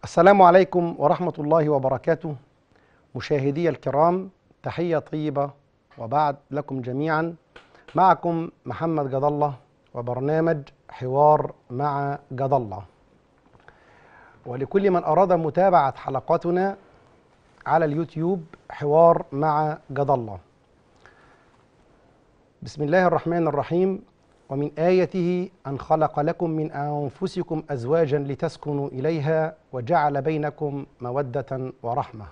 السلام عليكم ورحمة الله وبركاته مشاهدي الكرام تحية طيبة وبعد لكم جميعا معكم محمد جد الله وبرنامج حوار مع جد الله ولكل من أراد متابعة حلقاتنا على اليوتيوب حوار مع جد الله بسم الله الرحمن الرحيم ومن آيته أن خلق لكم من أنفسكم أزواجا لتسكنوا إليها وجعل بينكم مودة ورحمة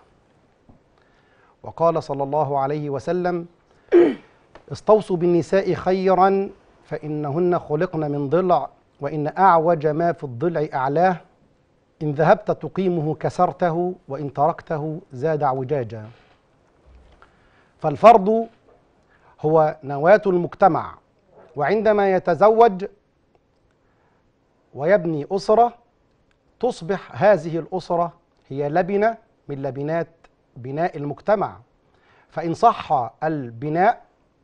وقال صلى الله عليه وسلم استوصوا بالنساء خيرا فإنهن خلقن من ضلع وإن أعوج ما في الضلع أعلاه إن ذهبت تقيمه كسرته وإن تركته زاد اعوجاجا فالفرد هو نواة المجتمع وعندما يتزوج ويبني أسرة تصبح هذه الأسرة هي لبنة من لبنات بناء المجتمع فإن صح البناء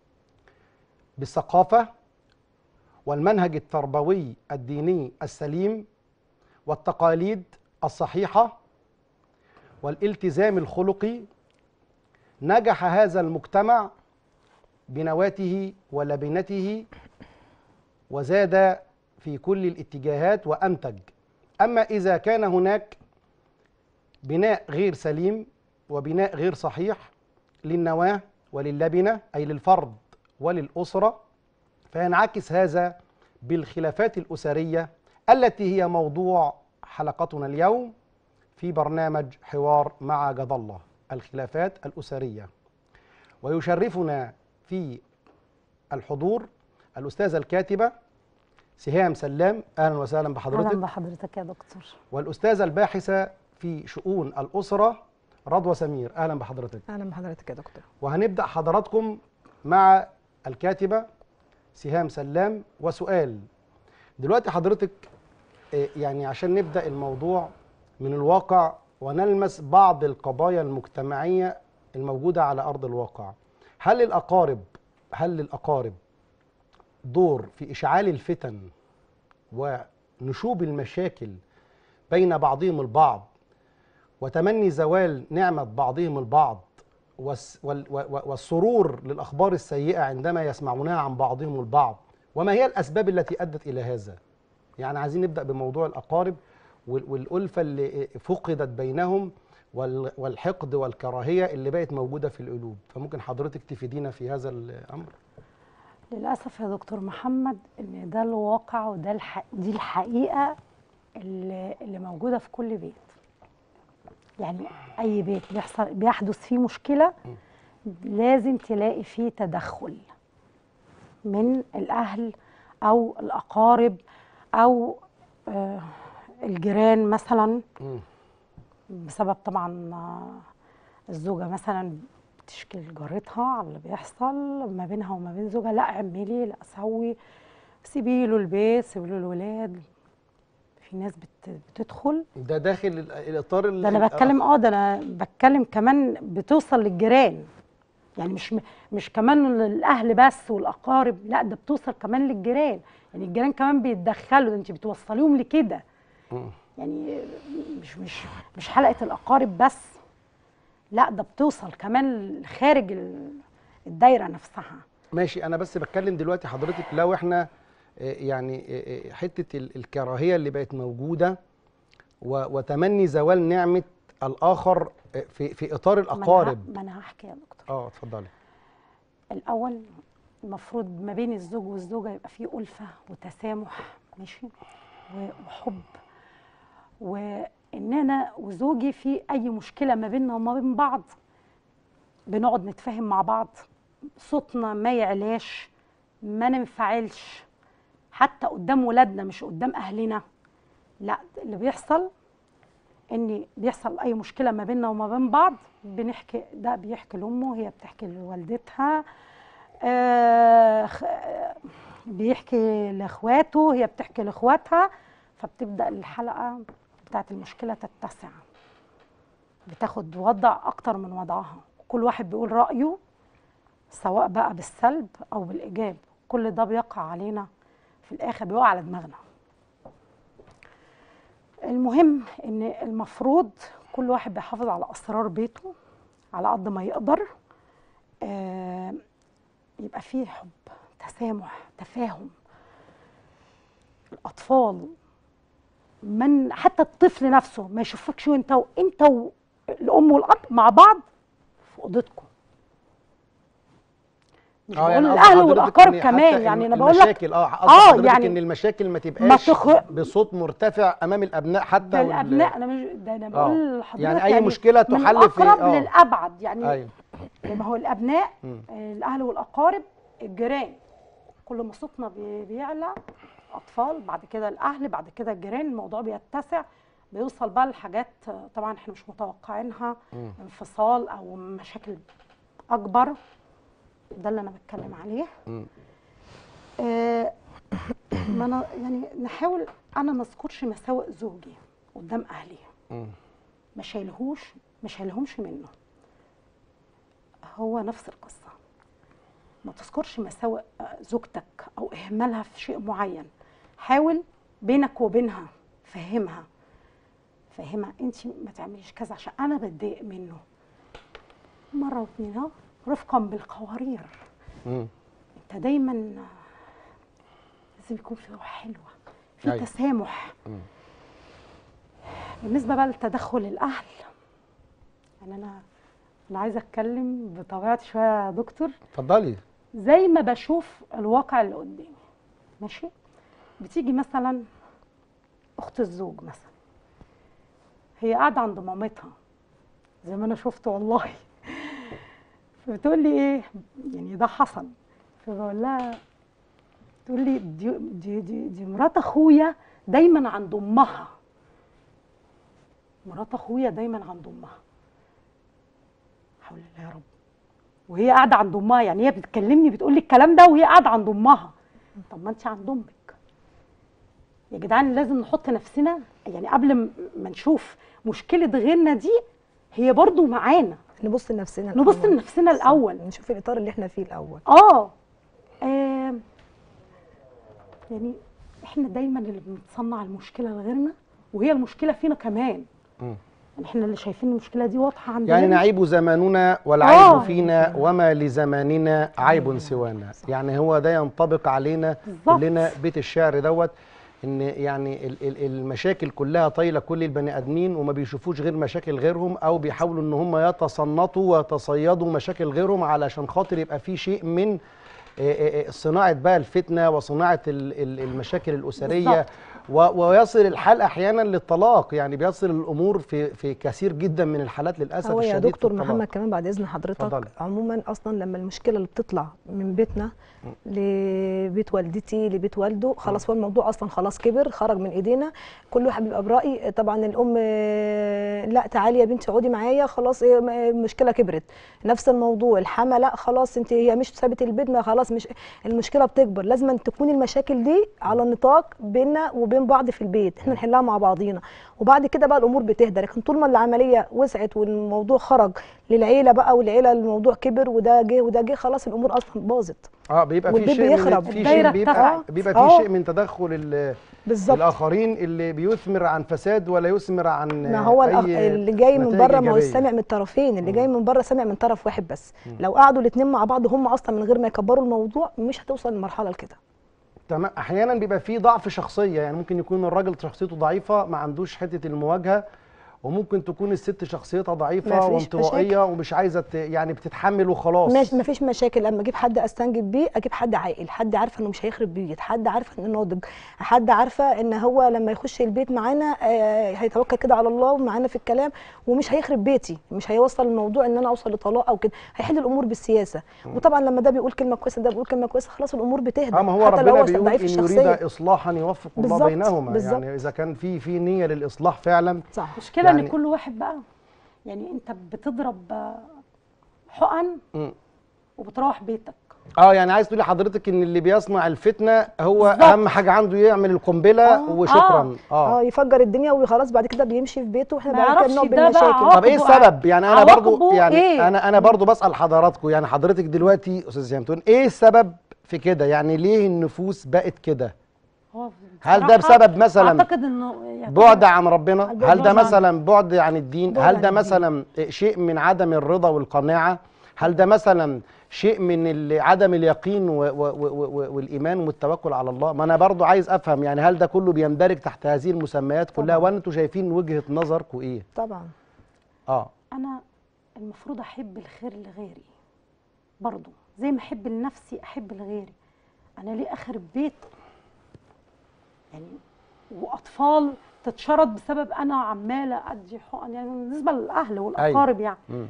بالثقافة والمنهج التربوي الديني السليم والتقاليد الصحيحة والالتزام الخلقي نجح هذا المجتمع بنواته ولبنته وزاد في كل الاتجاهات وانتج اما اذا كان هناك بناء غير سليم وبناء غير صحيح للنواه وللبنه اي للفرد وللاسره فينعكس هذا بالخلافات الاسريه التي هي موضوع حلقتنا اليوم في برنامج حوار مع جد الله الخلافات الاسريه ويشرفنا في الحضور الأستاذة الكاتبة سهام سلام أهلا وسهلا بحضرتك اهلا بحضرتك يا دكتور والأستاذة الباحثة في شؤون الأسرة رضوى سمير أهلا بحضرتك اهلا بحضرتك يا دكتور وهنبدأ حضراتكم مع الكاتبة سهام سلام وسؤال دلوقتي حضرتك آه، يعني عشان نبدأ الموضوع من الواقع ونلمس بعض القضايا المجتمعية الموجودة على أرض الواقع هل الأقارب هل للأقارب دور في إشعال الفتن ونشوب المشاكل بين بعضهم البعض وتمني زوال نعمة بعضهم البعض والس- وال- و- و- والسرور للأخبار السيئة عندما يسمعونها عن بعضهم البعض وما هي الأسباب التي أدت إلى هذا يعني عايزين نبدأ بموضوع الأقارب وال- والألفة اللي فقدت بينهم وال- والحقد والكراهية اللي بقت موجودة في القلوب فممكن حضرتك تفيدينا في هذا الأمر للاسف يا دكتور محمد ان ده الواقع وده الح... دي الحقيقه اللي, اللي موجوده في كل بيت يعني اي بيت بيحصل بيحدث فيه مشكله لازم تلاقي فيه تدخل من الاهل او الاقارب او آه الجيران مثلا مم. بسبب طبعا آه، الزوجة مثلا بتشكي لجارتها على اللي بيحصل ما بينها وما بين زوجها لا اعملي لا سوي سيبي له البيت سيبي له الولاد في ناس بت بتدخل ده داخل ال- الإطار ال- ده انا ال- بتكلم اه ده انا بتكلم كمان بتوصل للجيران يعني مش م- مش كمان للاهل بس والاقارب لا ده بتوصل كمان للجيران يعني الجيران كمان بيتدخلوا ده انت بتوصليهم لكده مم. يعني مش مش مش حلقه الاقارب بس لا ده بتوصل كمان خارج ال- الدايره نفسها ماشي انا بس بتكلم دلوقتي حضرتك لو احنا آه، يعني آه، آه، حته ال- الكراهيه اللي بقت موجوده و- وتمني زوال نعمه الاخر آه، في في اطار ما أنا ه- الاقارب ما انا هحكي يا دكتور اه اتفضلي الاول المفروض ما بين الزوج والزوجه يبقى فيه الفه وتسامح ماشي و- وحب وان انا وزوجي في اي مشكله ما بيننا وما بين بعض بنقعد نتفاهم مع بعض صوتنا ما يعلاش ما ننفعلش حتى قدام ولادنا مش قدام اهلنا لا اللي بيحصل ان بيحصل اي مشكله ما بيننا وما بين بعض بنحكي ده بيحكي لامه هي بتحكي لوالدتها آه خ- آه، بيحكي لاخواته هي بتحكي لاخواتها فبتبدا الحلقه بتاعت المشكله تتسع بتاخد وضع اكتر من وضعها كل واحد بيقول رايه سواء بقى بالسلب او بالايجاب كل ده بيقع علينا في الاخر بيقع على دماغنا المهم ان المفروض كل واحد بيحافظ على اسرار بيته على قد ما يقدر آه يبقى فيه حب تسامح تفاهم الاطفال من حتى الطفل نفسه ما يشوفكش وانت وانت والام والاب مع بعض في اوضتكم مش اه يعني بقول قصد الاهل حضرتك والاقارب إن كمان حتى يعني الم- انا بقول لك المشاكل اه قصد آه، حضرتك يعني ان المشاكل ما تبقاش تخ- بصوت مرتفع امام الابناء حتى ده وال- الابناء انا مش ده انا بقول لحضرتك يعني أي مشكلة من تحل في- الاقرب آه. للابعد يعني ايوه ما هو الابناء مم. آه، الاهل والاقارب الجيران كل ما صوتنا بي- بيعلى اطفال بعد كده الاهل بعد كده الجيران الموضوع بيتسع بيوصل بقى لحاجات آه، طبعا احنا مش متوقعينها مم. انفصال او مشاكل اكبر ده اللي انا بتكلم عليه مم. آه، ما انا يعني نحاول انا ما اذكرش مساوئ زوجي قدام اهلي مم. ما شايلهوش ما شايلهمش منه هو نفس القصة ما تذكرش مساوئ آه، زوجتك أو إهمالها في شيء معين حاول بينك وبينها فهمها فهمها انت ما تعمليش كذا عشان انا بتضايق منه مره واتنين اهو رفقا بالقوارير مم. انت دايما لازم يكون في روح حلوه في أيوة. تسامح مم. بالنسبه بقى لتدخل الاهل يعني انا انا عايزه اتكلم بطبيعتي شويه يا دكتور اتفضلي زي ما بشوف الواقع اللي قدامي ماشي بتيجي مثلا اخت الزوج مثلا هي قاعده عند مامتها زي ما انا شفت والله فبتقول لي ايه يعني ده حصل فبقول لها تقول لي دي دي دي, دي مرات اخويا دايما عند امها مرات اخويا دايما عند امها حول الله يا رب وهي قاعده عند امها يعني هي بتكلمني بتقول لي الكلام ده وهي قاعده عند امها طب ما انت عند امك يا جدعان لازم نحط نفسنا يعني قبل م- ما نشوف مشكله غيرنا دي هي برضو معانا نبص لنفسنا نبص الأول. لنفسنا صح. الاول نشوف الاطار اللي احنا فيه الاول اه آم، يعني احنا دايما اللي بنتصنع المشكله لغيرنا وهي المشكله فينا كمان مم. يعني احنا اللي شايفين المشكله دي واضحه عندنا يعني نعيب زماننا والعيب آه. فينا وما لزماننا عيب سوانا يعني هو ده ينطبق علينا بالظبط. كلنا بيت الشعر دوت ان يعني ال- ال- المشاكل كلها طايله كل البني ادمين وما بيشوفوش غير مشاكل غيرهم او بيحاولوا ان هم يتصنطوا ويتصيدوا مشاكل غيرهم علشان خاطر يبقى في شيء من آه، آه، آه، صناعه بقى الفتنه وصناعه ال- ال- المشاكل الاسريه بالظبط. و- ويصل الحال احيانا للطلاق يعني بيصل الامور في في كثير جدا من الحالات للاسف هو يا الشديد دكتور في الطلاق. محمد كمان بعد اذن حضرتك اتفضلي. عموما اصلا لما المشكله اللي بتطلع من بيتنا لبيت والدتي لبيت والده خلاص هو الموضوع اصلا خلاص كبر خرج من ايدينا كل واحد بيبقى براي طبعا الام آه، لا تعالي يا بنتي اقعدي معايا خلاص إيه، م- المشكله كبرت نفس الموضوع الحما لا خلاص انت هي مش سابت البيت ما خلاص مش المشكله بتكبر لازم أن تكون المشاكل دي على نطاق بيننا وبين بعض في البيت احنا نحلها مع بعضينا وبعد كده بقى الامور بتهدى لكن طول ما العمليه وسعت والموضوع خرج للعيله بقى والعيله الموضوع كبر وده جه وده جه خلاص الامور اصلا باظت اه بيبقى في والبيت شيء من بيخرب. في شيء الدايرة بيبقى اتسعت. بيبقى في آه. شيء من تدخل ال- بالظبط الاخرين اللي بيثمر عن فساد ولا يثمر عن ما هو أي الأخ- اللي جاي من نتائج بره ما هو إيجابية. سامع من الطرفين اللي جاي من بره سامع من طرف واحد بس لو قعدوا الاثنين مع بعض هم اصلا من غير ما يكبروا الموضوع مش هتوصل لمرحله لكده تمام احيانا بيبقى في ضعف شخصيه يعني ممكن يكون الراجل شخصيته ضعيفه ما عندوش حته المواجهه وممكن تكون الست شخصيتها ضعيفه مفيش وانطوائيه ومش عايزه ت- يعني بتتحمل وخلاص مش مفيش مشاكل لما اجيب حد استنجد بيه اجيب حد عاقل حد عارفه انه مش هيخرب بيت حد عارفه انه ناضج حد عارفه ان هو لما يخش البيت معانا آه، هيتوكل كده على الله ومعانا في الكلام ومش هيخرب بيتي مش هيوصل الموضوع ان انا اوصل لطلاق او كده هيحل الامور بالسياسه وطبعا لما ده بيقول كلمه كويسه ده بيقول كلمه كويسه خلاص الامور بتهدى اه ما هو حتى لو ربنا هو بيقول ضعيف ان الشخصيه يريد اصلاحا يوفق الله بالظبط، بينهما بالظبط. يعني اذا كان في في نيه للاصلاح فعلا صح المشكله ان يعني- كل واحد بقى يعني انت بتضرب آه، حقن مم. وبتروح بيتك اه يعني عايز تقولي حضرتك ان اللي بيصنع الفتنه هو بالظبط. اهم حاجه عنده يعمل القنبله آه، وشكرا اه اه يفجر الدنيا وخلاص بعد كده بيمشي في بيته واحنا ما بعد كده يعرفش بنقعد ده بقى بالمشاكل طب ايه عواقبه السبب يعني انا برضو عواقبه يعني إيه؟ انا انا برضو بسال حضراتكم يعني حضرتك دلوقتي استاذ زينتون ايه السبب في كده يعني ليه النفوس بقت كده هو هل ده بصراحة بسبب مثلا اعتقد انه يعتبر- بعد عن ربنا البعد هل ده عن- مثلا بعد عن الدين بعد هل عن ده الدين. مثلا شيء من عدم الرضا والقناعة هل ده مثلا شيء من ال- عدم اليقين و و و و والايمان والتوكل على الله ما انا برضو عايز افهم يعني هل ده كله بيندرج تحت هذه المسميات كلها طبعاً. وانتوا شايفين وجهة نظركم ايه طبعا اه انا المفروض احب الخير لغيري برضو زي ما احب لنفسي احب لغيري انا ليه اخرب بيت يعني واطفال تتشرد بسبب انا عماله ادي حقن يعني بالنسبه للاهل والاقارب يعني مم.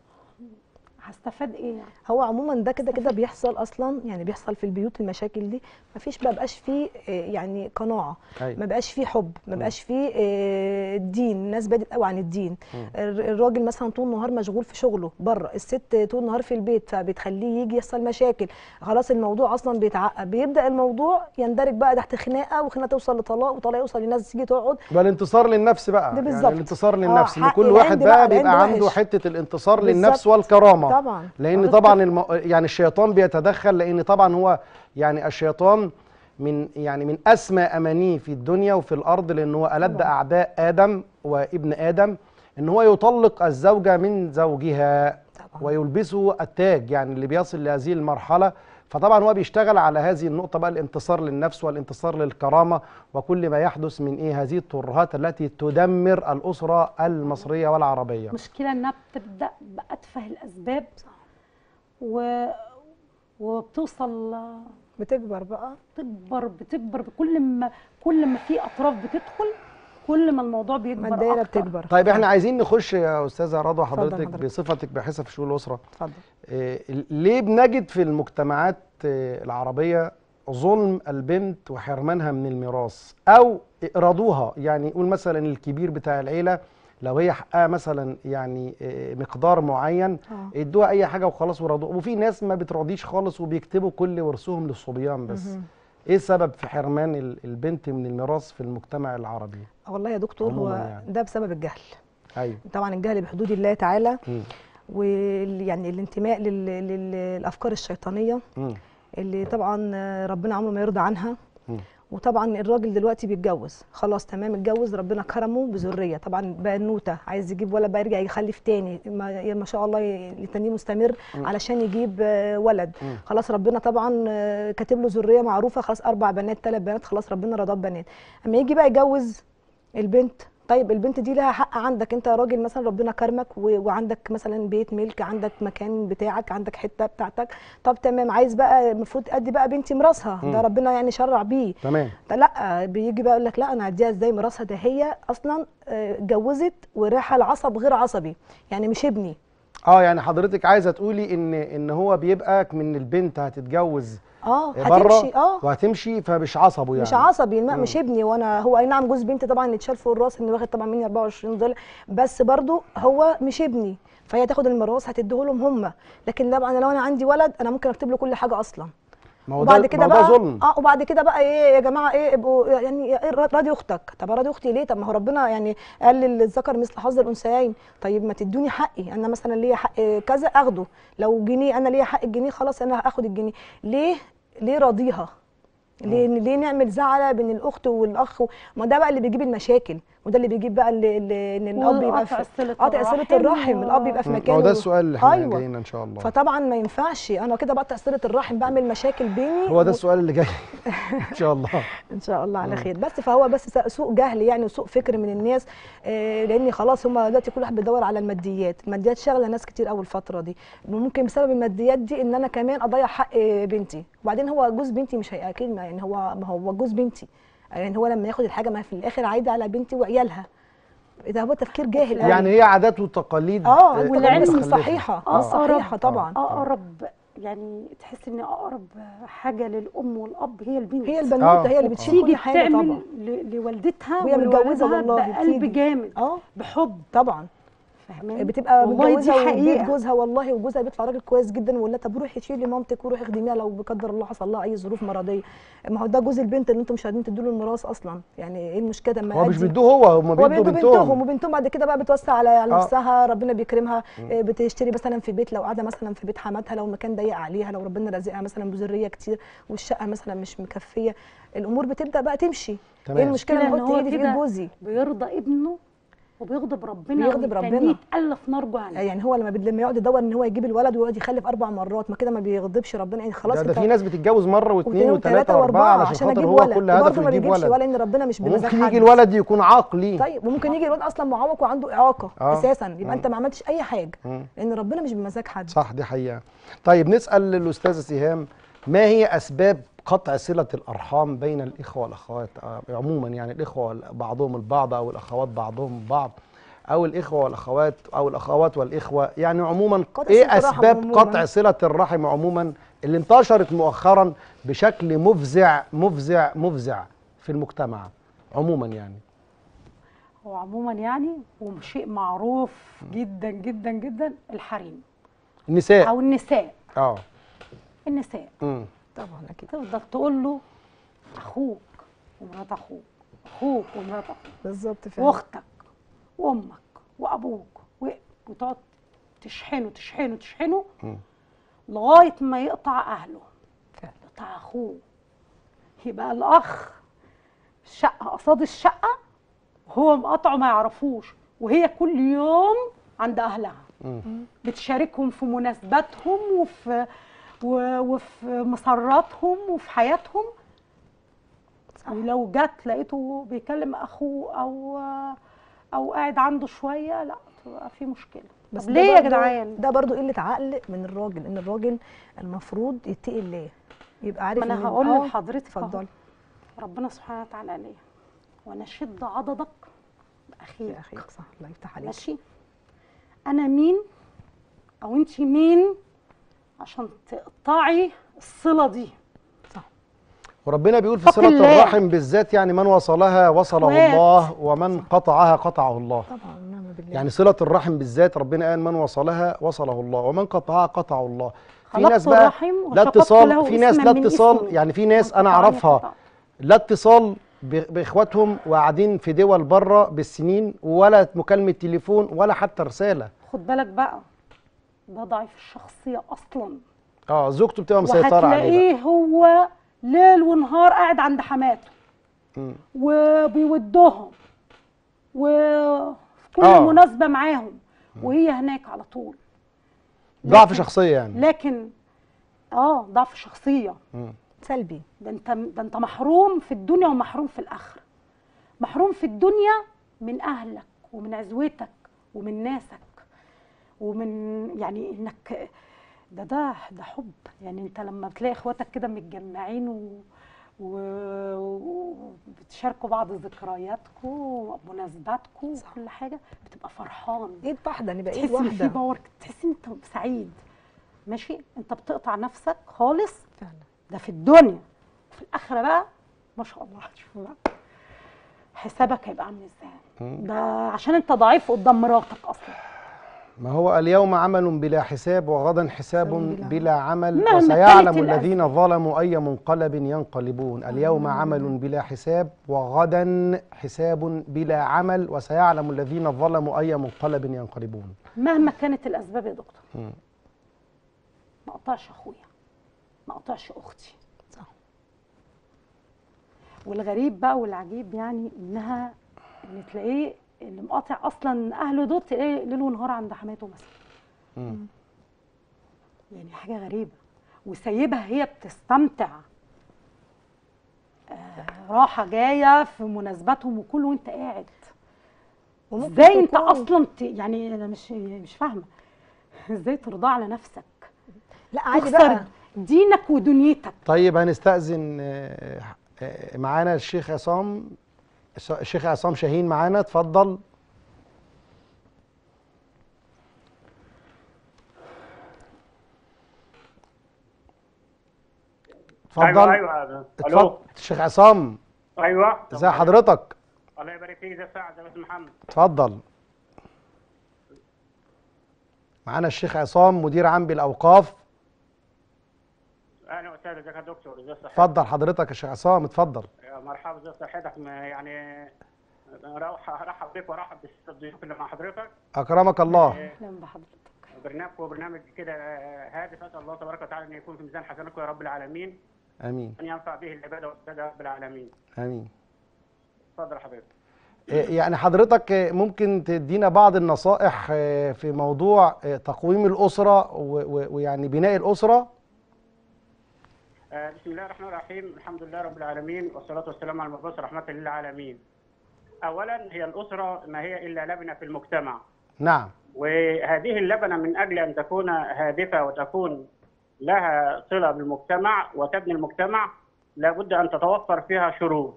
هستفاد ايه يعني هو عموما ده كده كده بيحصل اصلا يعني بيحصل في البيوت المشاكل دي مفيش ما بقاش فيه آه، يعني قناعه أيوة. ما بقاش فيه حب ما بقاش فيه آه، الدين الناس بعدت قوي عن الدين الر- الراجل مثلا طول النهار مشغول في شغله بره الست طول النهار في البيت فبتخليه يجي يحصل مشاكل خلاص الموضوع اصلا بيتعقد بيبدا الموضوع يندرج بقى تحت خناقه وخناقه توصل لطلاق وطلاق يوصل لناس تيجي تقعد والانتصار للنفس بقى ده يعني بالظبط. الانتصار آه، للنفس ان حق كل واحد العند بقى بقى، بيبقى العند عنده وحش. حته الانتصار بالظبط. للنفس والكرامه طبعا لان طبعا الم... يعني الشيطان بيتدخل لان طبعا هو يعني الشيطان من يعني من اسمى امانيه في الدنيا وفي الارض لان هو الد طبعاً. اعداء ادم وابن ادم ان هو يطلق الزوجه من زوجها طبعاً. ويلبسه التاج يعني اللي بيصل لهذه المرحله فطبعا هو بيشتغل على هذه النقطه بقى الانتصار للنفس والانتصار للكرامه وكل ما يحدث من ايه هذه الترهات التي تدمر الاسره المصريه والعربيه المشكله انها بتبدا باتفه الاسباب و... وبتوصل بتكبر بقى تكبر بتكبر بكل ما كل ما في اطراف بتدخل كل ما الموضوع بيكبر ما الدايره أكتر. بتكبر طيب احنا عايزين نخش يا استاذه رضوى اتفضل حضرتك حضرتك. بصفتك باحثه في شؤون الاسره اتفضل إيه، ليه بنجد في المجتمعات آه، العربيه ظلم البنت وحرمانها من الميراث او اراضوها يعني يقول مثلا الكبير بتاع العيله لو هي حقها مثلا يعني آه، مقدار معين اه ادوها اي حاجه وخلاص ورضوها وفي ناس ما بتراضيش خالص وبيكتبوا كل ورثهم للصبيان بس مهم. ايه السبب في حرمان ال- البنت من الميراث في المجتمع العربي والله يا دكتور هو عموماً يعني. ده بسبب الجهل ايوه طبعا الجهل بحدود الله تعالى مم. ويعني الانتماء لل- لل- للافكار الشيطانيه مم. اللي طبعا آه، ربنا عمره ما يرضى عنها مم. وطبعا الراجل دلوقتي بيتجوز خلاص تمام اتجوز ربنا كرمه بذريه طبعا بنوته عايز يجيب ولا بقى يرجع يخلف تاني ما, ما شاء الله يتنيه مستمر علشان يجيب آه، ولد مم. خلاص ربنا طبعا آه، كاتب له ذريه معروفه خلاص اربع بنات ثلاث بنات خلاص ربنا رضاه ببنات اما يجي بقى يجوز البنت طيب البنت دي لها حق عندك انت راجل مثلا ربنا كرمك و- وعندك مثلا بيت ملك عندك مكان بتاعك عندك حته بتاعتك طب تمام عايز بقى المفروض ادي بقى بنتي ميراثها ده مم. ربنا يعني شرع بيه تمام ده لا بيجي بقى يقول لك لا انا هديها ازاي ميراثها ده هي اصلا آه، اتجوزت ورايحه لعصب غير عصبي يعني مش ابني اه يعني حضرتك عايزه تقولي ان ان هو بيبقى من البنت هتتجوز اه بره هتمشي اه وهتمشي فمش عصبه يعني مش عصبي لا مم. مش ابني وانا هو اي نعم جوز بنتي طبعا يتشال فوق الراس انه واخد طبعا مني 24 دولار بس برضو هو مش ابني فهي تاخد الميراث هتديه لهم هم لكن طبعا لو انا عندي ولد انا ممكن اكتب له كل حاجه اصلا ما هو وبعد ده كده ما هو ده بقى ظلم اه وبعد كده بقى ايه يا جماعه ايه ابقوا يعني إيه راضي اختك طب راضي اختي ليه طب ما هو ربنا يعني قال للذكر مثل حظ الانثيين طيب ما تدوني حقي انا مثلا ليا حق كذا اخده لو جنيه انا ليا حق الجنيه خلاص انا هاخد الجنيه ليه ليه راضيها ليه ليه نعمل زعله بين الاخت والاخ ما ده بقى اللي بيجيب المشاكل وده اللي بيجيب بقى اللي اللي- ان الاب يبقى وقطع في صلة قطع صله الرحم الرحم و- الاب يبقى في مم. مكانه هو ده السؤال اللي احنا أيوة. جايين ان شاء الله فطبعا ما ينفعش انا كده بقطع صله الرحم بعمل مشاكل بيني هو ده و- السؤال اللي جاي ان شاء الله ان شاء الله على خير بس فهو بس س- سوء جهل يعني وسوء فكر من الناس آه، لان خلاص هم دلوقتي كل واحد بيدور على الماديات الماديات شاغله ناس كتير قوي الفتره دي ممكن بسبب الماديات دي ان انا كمان اضيع حق آه، بنتي وبعدين هو جوز بنتي مش هي اكيد ما يعني هو ما هو جوز بنتي يعني هو لما ياخد الحاجه ما في الاخر عايده على بنتي وعيالها ده هو تفكير جاهل قوي. يعني هي عادات وتقاليد اه آه، والعلم متخلفة. مش صحيحه آه، مش صحيحه أقرب- طبعا اقرب يعني تحس ان اقرب حاجه للام والاب هي البنت هي البنوته آه. هي اللي بتشيل تيجي كل حاجه بتعمل طبعا ل- لوالدتها وهي متجوزة ولوالدها والله بقلب بتيجي. جامد اه بحب طبعا فاهماني بتبقى والله دي متجوزه وبيت حقيقه جوزها والله وجوزها بيطلع راجل كويس جدا ويقول لها طب روحي شيلي مامتك وروحي خدميها لو بقدر الله حصل لها اي ظروف مرضيه ما هو ده جوز البنت اللي انتم مش قادرين تدوا له الميراث اصلا يعني ايه المشكله اما هو مش أدي- بيدوه هو هم هو بيدوا بيدوا بنتهم بنتهم وبنتهم بعد كده بقى بتوسع على على آه. نفسها ربنا بيكرمها آه، بتشتري مثلا في بيت لو قاعده مثلا في بيت حماتها لو مكان ضيق عليها لو ربنا رازقها مثلا بذريه كتير والشقه مثلا مش مكفيه الامور بتبدا بقى تمشي تمام. ايه المشكله إن لما احط هو ايدي في كده ايد جوزي بيرضى ابنه وبيغضب ربنا بيغضب ويتنيه ربنا. يتألف نار جهنم يعني هو لما بي- لما يقعد يدور ان هو يجيب الولد ويقعد يخلف اربع مرات ما كده ما بيغضبش ربنا يعني خلاص ده, ده انت في ناس بتتجوز مره واثنين واتنين وثلاثه واربعه عشان خاطر اجيب هو ولد كل وبرضه هدفه ما يجيب بيجيبش ولد ولا ان ربنا مش بمزاج وممكن حد. يجي الولد يكون عاق ليه طيب وممكن يجي الولد اصلا معوق وعنده اعاقه آه. اساسا يبقى انت ما عملتش اي حاجه مم. لان ربنا مش بمزاج حد صح دي حقيقة طيب نسأل الأستاذة سهام ما هي أسباب قطع صلة الأرحام بين الإخوة والأخوات آه، عموما يعني الإخوة بعضهم البعض أو الأخوات بعضهم بعض أو الإخوة والأخوات أو الأخوات والإخوة يعني عموما قطع إيه صلة الرحم أسباب عموماً. قطع صلة الرحم عموما اللي انتشرت مؤخرا بشكل مفزع مفزع مفزع في المجتمع عموما يعني هو عموما يعني وشيء معروف جدا جدا جدا الحريم النساء او النساء اه النساء مم. طبعا اكيد تفضل تقول له اخوك ومرات اخوك اخوك ومرات اخوك بالظبط فعلا واختك وامك وابوك و- وتقعد تشحنه تشحنه تشحنه مم. لغايه ما يقطع اهله فعلا. يقطع اخوه يبقى الاخ شقه قصاد الشقه وهو مقاطعه ما يعرفوش وهي كل يوم عند اهلها مم. بتشاركهم في مناسباتهم وفي و- وفي مسراتهم وفي حياتهم ولو جت لقيته بيكلم اخوه او او قاعد عنده شويه لا تبقى في مشكله بس طب ده ليه يا برضو- جدعان ده برضو قله عقل من الراجل ان الراجل المفروض يتقي الله يبقى عارف ما انا إن- هقول آه، لحضرتك أهو. اتفضلي ربنا سبحانه وتعالى قال ايه ونشد عضدك يا باخيك اخي صح الله يفتح عليك ماشي انا مين او انت مين عشان تقطعي الصله دي صح وربنا بيقول في اتق صلة الله. الرحم بالذات يعني من وصلها وصله اخوات. الله ومن قطعها قطعه الله طبعا نعم بالله يعني صلة الرحم بالذات ربنا قال من وصلها وصله الله ومن قطعها قطعه الله في خلقت ناس بقى الرحم لا وشققت اتصال له في ناس اسما لا من اتصال اسمه. يعني في ناس من انا قطعني اعرفها قطع. لا اتصال ب- باخواتهم وقاعدين في دول بره بالسنين ولا مكالمة تليفون ولا حتى رسالة خد بالك بقى ده ضعيف الشخصيه اصلا اه زوجته بتبقى مسيطرة عليه وهتلاقيه هو ليل ونهار قاعد عند حماته مم. وبيودهم وفي كل آه. مناسبه معاهم وهي هناك على طول بقى. ضعف لكن- شخصية يعني لكن اه ضعف شخصيه مم. سلبي ده انت ده انت محروم في الدنيا ومحروم في الاخره محروم في الدنيا من اهلك ومن عزوتك ومن ناسك ومن يعني انك ده ده ده حب يعني انت لما بتلاقي اخواتك كده متجمعين و و- وبتشاركوا بعض ذكرياتكم ومناسباتكم وكل حاجه بتبقى فرحان ايد واحده نبقى ايد تحس ان في واحده باور تحس ان انت سعيد ماشي انت بتقطع نفسك خالص فعلا ده في الدنيا في الاخره بقى ما شاء الله شوف بقى حسابك هيبقى عامل ازاي ده عشان انت ضعيف قدام مراتك اصلا ما هو اليوم عمل بلا حساب وغدا حساب بلا بلا عمل مهما وسيعلم كانت الذين ظلموا أي منقلب ينقلبون اليوم عمل بلا حساب وغدا حساب بلا عمل وسيعلم الذين ظلموا أي منقلب ينقلبون مهما كانت الاسباب يا دكتور مم. ما اقطعش اخويا ما اقطعش اختي صح والغريب بقى والعجيب يعني انها ان تلاقيه اللي مقاطع اصلا اهله دول تلاقيه ليل ونهار عند حماته مثلا مم. يعني حاجه غريبه وسايبها هي بتستمتع آه راحه جايه في مناسباتهم وكله وانت قاعد وممكن ازاي انت تكون- اصلا ت... يعني انا مش مش فاهمه ازاي ترضى على نفسك لا عادي تخسر بقى دينك ودنيتك طيب هنستأذن آه، آه، معانا الشيخ عصام الشيخ عصام شاهين معانا اتفضل اتفضل ايوه ايوه اتفضل الو الشيخ عصام ايوه ازي حضرتك الله يبارك فيك ده سعد يا باشا محمد اتفضل معانا الشيخ عصام مدير عام بالاوقاف اهلا وسهلا ازيك يا دكتور ازي صحتك اتفضل حضرتك يا شيخ عصام اتفضل يا مرحبا ازي صحتك ما- يعني اروح ارحب بك وارحب بالضيوف اللي مع حضرتك اكرمك الله اهلا بحضرتك برنامج وبرنامج كده هادف اسال الله تبارك وتعالى ان يكون في ميزان حسناتكم يا رب العالمين امين ان ينفع به العباده والعباده يا رب العالمين امين اتفضل يا حضرتك إيه يعني حضرتك إيه، ممكن تدينا بعض النصائح إيه، في موضوع إيه، تقويم الاسره و- و- ويعني بناء الاسره آه، بسم الله الرحمن الرحيم الحمد لله رب العالمين والصلاة والسلام على المبعوث رحمة للعالمين أولا هي الأسرة ما هي إلا لبنة في المجتمع نعم وهذه اللبنة من أجل أن تكون هادفة وتكون لها صلة بالمجتمع وتبني المجتمع لابد أن تتوفر فيها شروط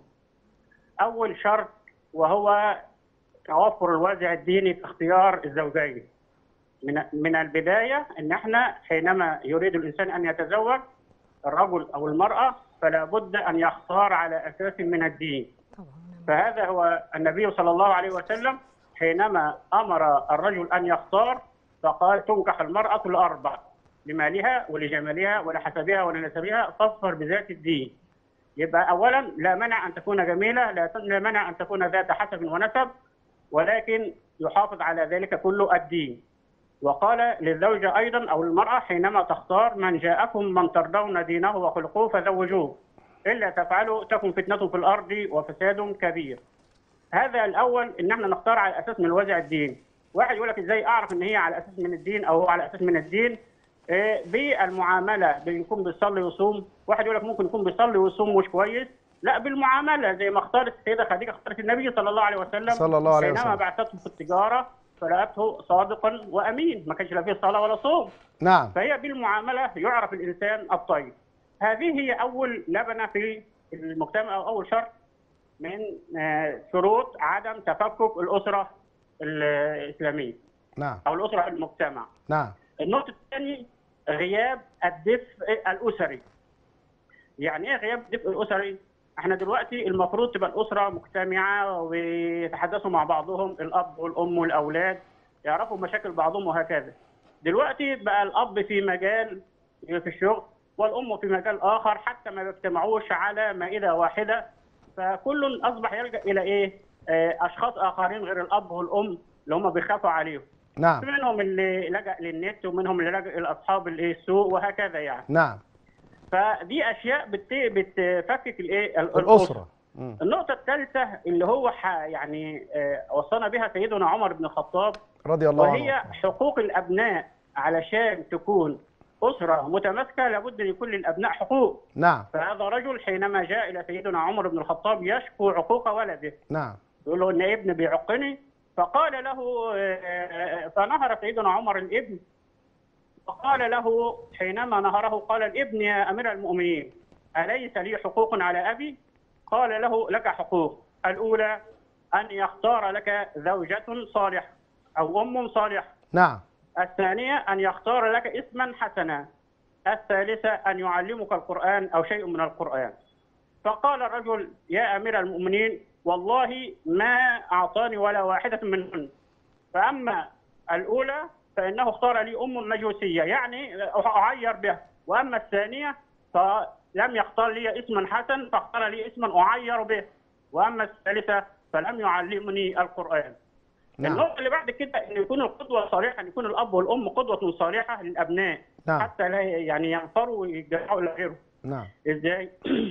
أول شرط وهو توفر الوازع الديني في اختيار الزوجين من من البداية أن احنا حينما يريد الإنسان أن يتزوج الرجل أو المرأة فلا بد أن يختار على أساس من الدين طبعا فهذا هو النبي صلى الله عليه وسلم حينما امر الرجل ان يختار فقال تنكح المراه الاربع لمالها ولجمالها ولحسبها ولنسبها فاظفر بذات الدين. يبقى اولا لا منع ان تكون جميله، لا لا منع ان تكون ذات حسب ونسب ولكن يحافظ على ذلك كله الدين. وقال للزوجه ايضا او المراه حينما تختار من جاءكم من ترضون دينه وخلقه فزوجوه. الا تفعلوا تكن فتنه في الارض وفساد كبير. هذا الاول ان احنا نختار على اساس من الوازع الدين. واحد يقول لك ازاي اعرف ان هي على اساس من الدين او هو على اساس من الدين؟ إيه، بالمعامله بيكون بيصلي ويصوم، واحد يقول لك ممكن يكون بيصلي ويصوم مش كويس، لا بالمعامله زي ما اختارت السيده خديجه اختارت النبي صلى الله عليه وسلم صلى الله عليه حينما وسلم. بعثته في التجاره فلقته صادقا وامين، ما كانش لا فيه صلاه ولا صوم. نعم فهي بالمعامله يعرف الانسان الطيب. هذه هي اول لبنه في المجتمع او اول شرط من آه، شروط عدم تفكك الاسره الاسلاميه نعم او الاسره في المجتمع. نعم النقطه الثانيه غياب الدفء الاسري. يعني ايه غياب الدفء الاسري؟ احنا دلوقتي المفروض تبقى الاسره مجتمعه ويتحدثوا مع بعضهم الاب والام والاولاد يعرفوا مشاكل بعضهم وهكذا. دلوقتي بقى الاب في مجال في الشغل والام في مجال اخر حتى ما بيجتمعوش على مائده واحده فكل اصبح يلجا الى ايه؟ آه، اشخاص اخرين غير الاب والام اللي هم بيخافوا عليهم. نعم في منهم اللي لجأ للنت ومنهم اللي لجأ الى اصحاب الايه السوق وهكذا يعني نعم فدي اشياء بت بتفكك الايه ال- الاسره مم. النقطه الثالثه اللي هو ح- يعني آه، وصانا بها سيدنا عمر بن الخطاب رضي الله وهي عنه حقوق الابناء علشان تكون اسره متماسكه لابد ان يكون للابناء حقوق نعم فهذا رجل حينما جاء الى سيدنا عمر بن الخطاب يشكو عقوق ولده نعم يقول له ان ابني بيعقني فقال له آه، فنهر سيدنا عمر الابن فقال له حينما نهره قال الابن يا امير المؤمنين اليس لي حقوق على ابي؟ قال له لك حقوق الاولى ان يختار لك زوجة صالحة او ام صالحة نعم الثانية أن يختار لك اسما حسنا الثالثة أن يعلمك القرآن أو شيء من القرآن فقال الرجل يا أمير المؤمنين والله ما أعطاني ولا واحدة منهن فأما الأولى فإنه اختار لي أم مجوسية يعني أعير بها وأما الثانية فلم يختار لي اسما حسن فاختار لي اسما أعير به وأما الثالثة فلم يعلمني القرآن نعم النقطة اللي بعد كده ان يكون القدوة صالحة ان يكون الاب والام قدوة صالحة للابناء نعم حتى لا يعني ينفروا ويرجعوا الى غيره نعم ازاي؟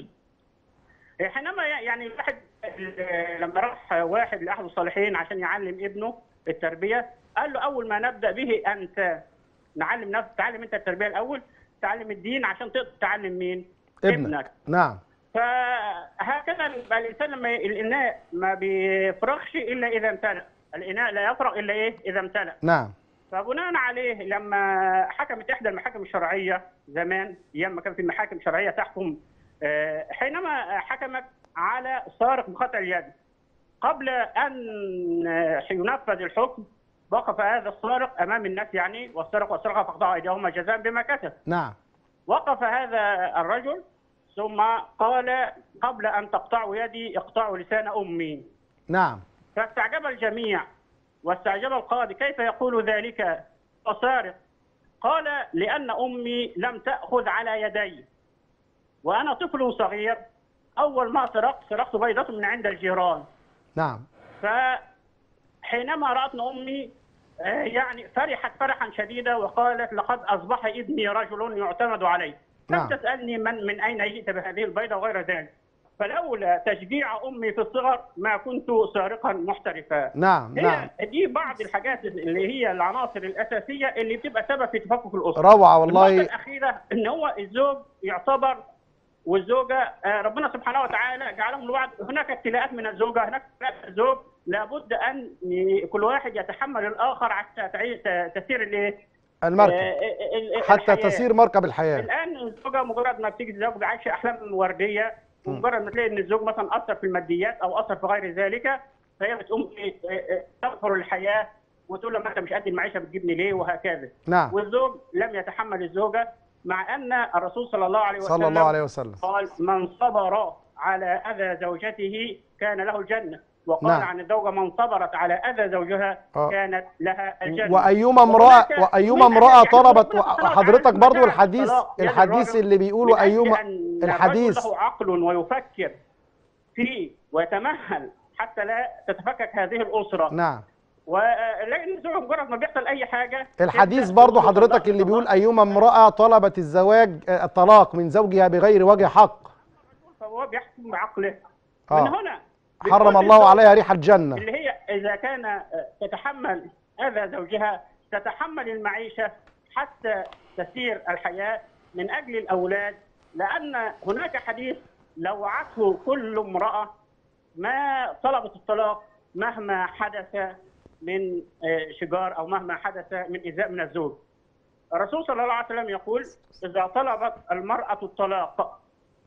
حينما يعني الواحد لما راح واحد لاحد الصالحين عشان يعلم ابنه التربية قال له اول ما نبدا به انت نعلم نفس تعلم انت التربية الاول تعلم الدين عشان تقدر تعلم مين؟ ابنك نعم فهكذا يبقى الانسان لما الاناء ما بيفرغش الا اذا امتلأ الاناء لا يفرغ الا ايه اذا امتلأ نعم فبناء عليه لما حكمت احدى المحاكم الشرعيه زمان ايام ما كان في محاكم شرعيه تحكم آه، حينما حكمت على سارق بقطع اليد قبل ان آه، ينفذ الحكم وقف هذا السارق امام الناس يعني والسرق والسرقه فاقطعوا ايديهما جزاء بما كسب نعم وقف هذا الرجل ثم قال قبل ان تقطعوا يدي اقطعوا لسان امي نعم فاستعجب الجميع واستعجب القاضي كيف يقول ذلك وسارق قال لأن أمي لم تأخذ على يدي وأنا طفل صغير أول ما سرقت سرقت بيضة من عند الجيران نعم فحينما رأتني أمي آه، يعني فرحت فرحا شديدا وقالت لقد أصبح ابني رجل يعتمد عليه لم نعم. تسألني من من أين جئت بهذه البيضة وغير ذلك فلولا تشجيع أمي في الصغر ما كنت سارقا محترفا نعم هي نعم دي بعض الحاجات اللي هي العناصر الأساسية اللي بتبقى سبب في تفكك الأسرة روعة النقطة والله الأخيرة إن هو الزوج يعتبر والزوجة آه، ربنا سبحانه وتعالى جعلهم لبعض هناك ابتلاءات من الزوجة هناك ابتلاءات من الزوج لابد أن ي- كل واحد يتحمل الآخر حتى تعي- ت- تسير الايه؟ المركب آه، ال- ال- حتى الحياة. تسير مركب الحياة الآن الزوجة مجرد ما بتيجي تتزوج عايشة أحلام وردية ومجرد ما تلاقي إن الزوج مثلا أثر في الماديات أو أثر في غير ذلك فهي بتقوم إيه، إيه، إيه، تغفر الحياة وتقول له ما أنت مش قد المعيشة بتجيبني ليه وهكذا نعم والزوج لم يتحمل الزوجة مع أن الرسول صلى الله عليه وسلم صلى الله عليه وسلم قال من صبر على أذى زوجته كان له الجنة وقال نعم. عن الزوجة من صبرت على أذى زوجها آه. كانت لها الجنة وأيما امرأة وهناك وأيما من امرأة يعني طلبت ربنا سبحانه وحضرتك وتعالى برضو جعل الحديث الطلاق يد الحديث الرجل اللي بيقول من أجل وأيما أن الحديث الرجل له عقل ويفكر فيه ويتمهل حتى لا تتفكك هذه الأسرة نعم ولكن الزوج مجرد ما بيحصل أي حاجة الحديث يبدأ برضو يقول حضرتك اللي بيقول أيما امرأة طلبت الزواج آه، الطلاق من زوجها بغير وجه حق فهو بيحكم بعقله آه. من هنا حرم بيكون الله الزوج عليها ريح الجنة اللي هي إذا كان تتحمل أذى زوجها تتحمل المعيشة حتى تسير الحياة من أجل الأولاد لأن هناك حديث لو وعته كل امرأة ما طلبت الطلاق مهما حدث من آه، شجار أو مهما حدث من إيذاء من الزوج الرسول صلى الله عليه وسلم يقول إذا طلبت المرأة الطلاق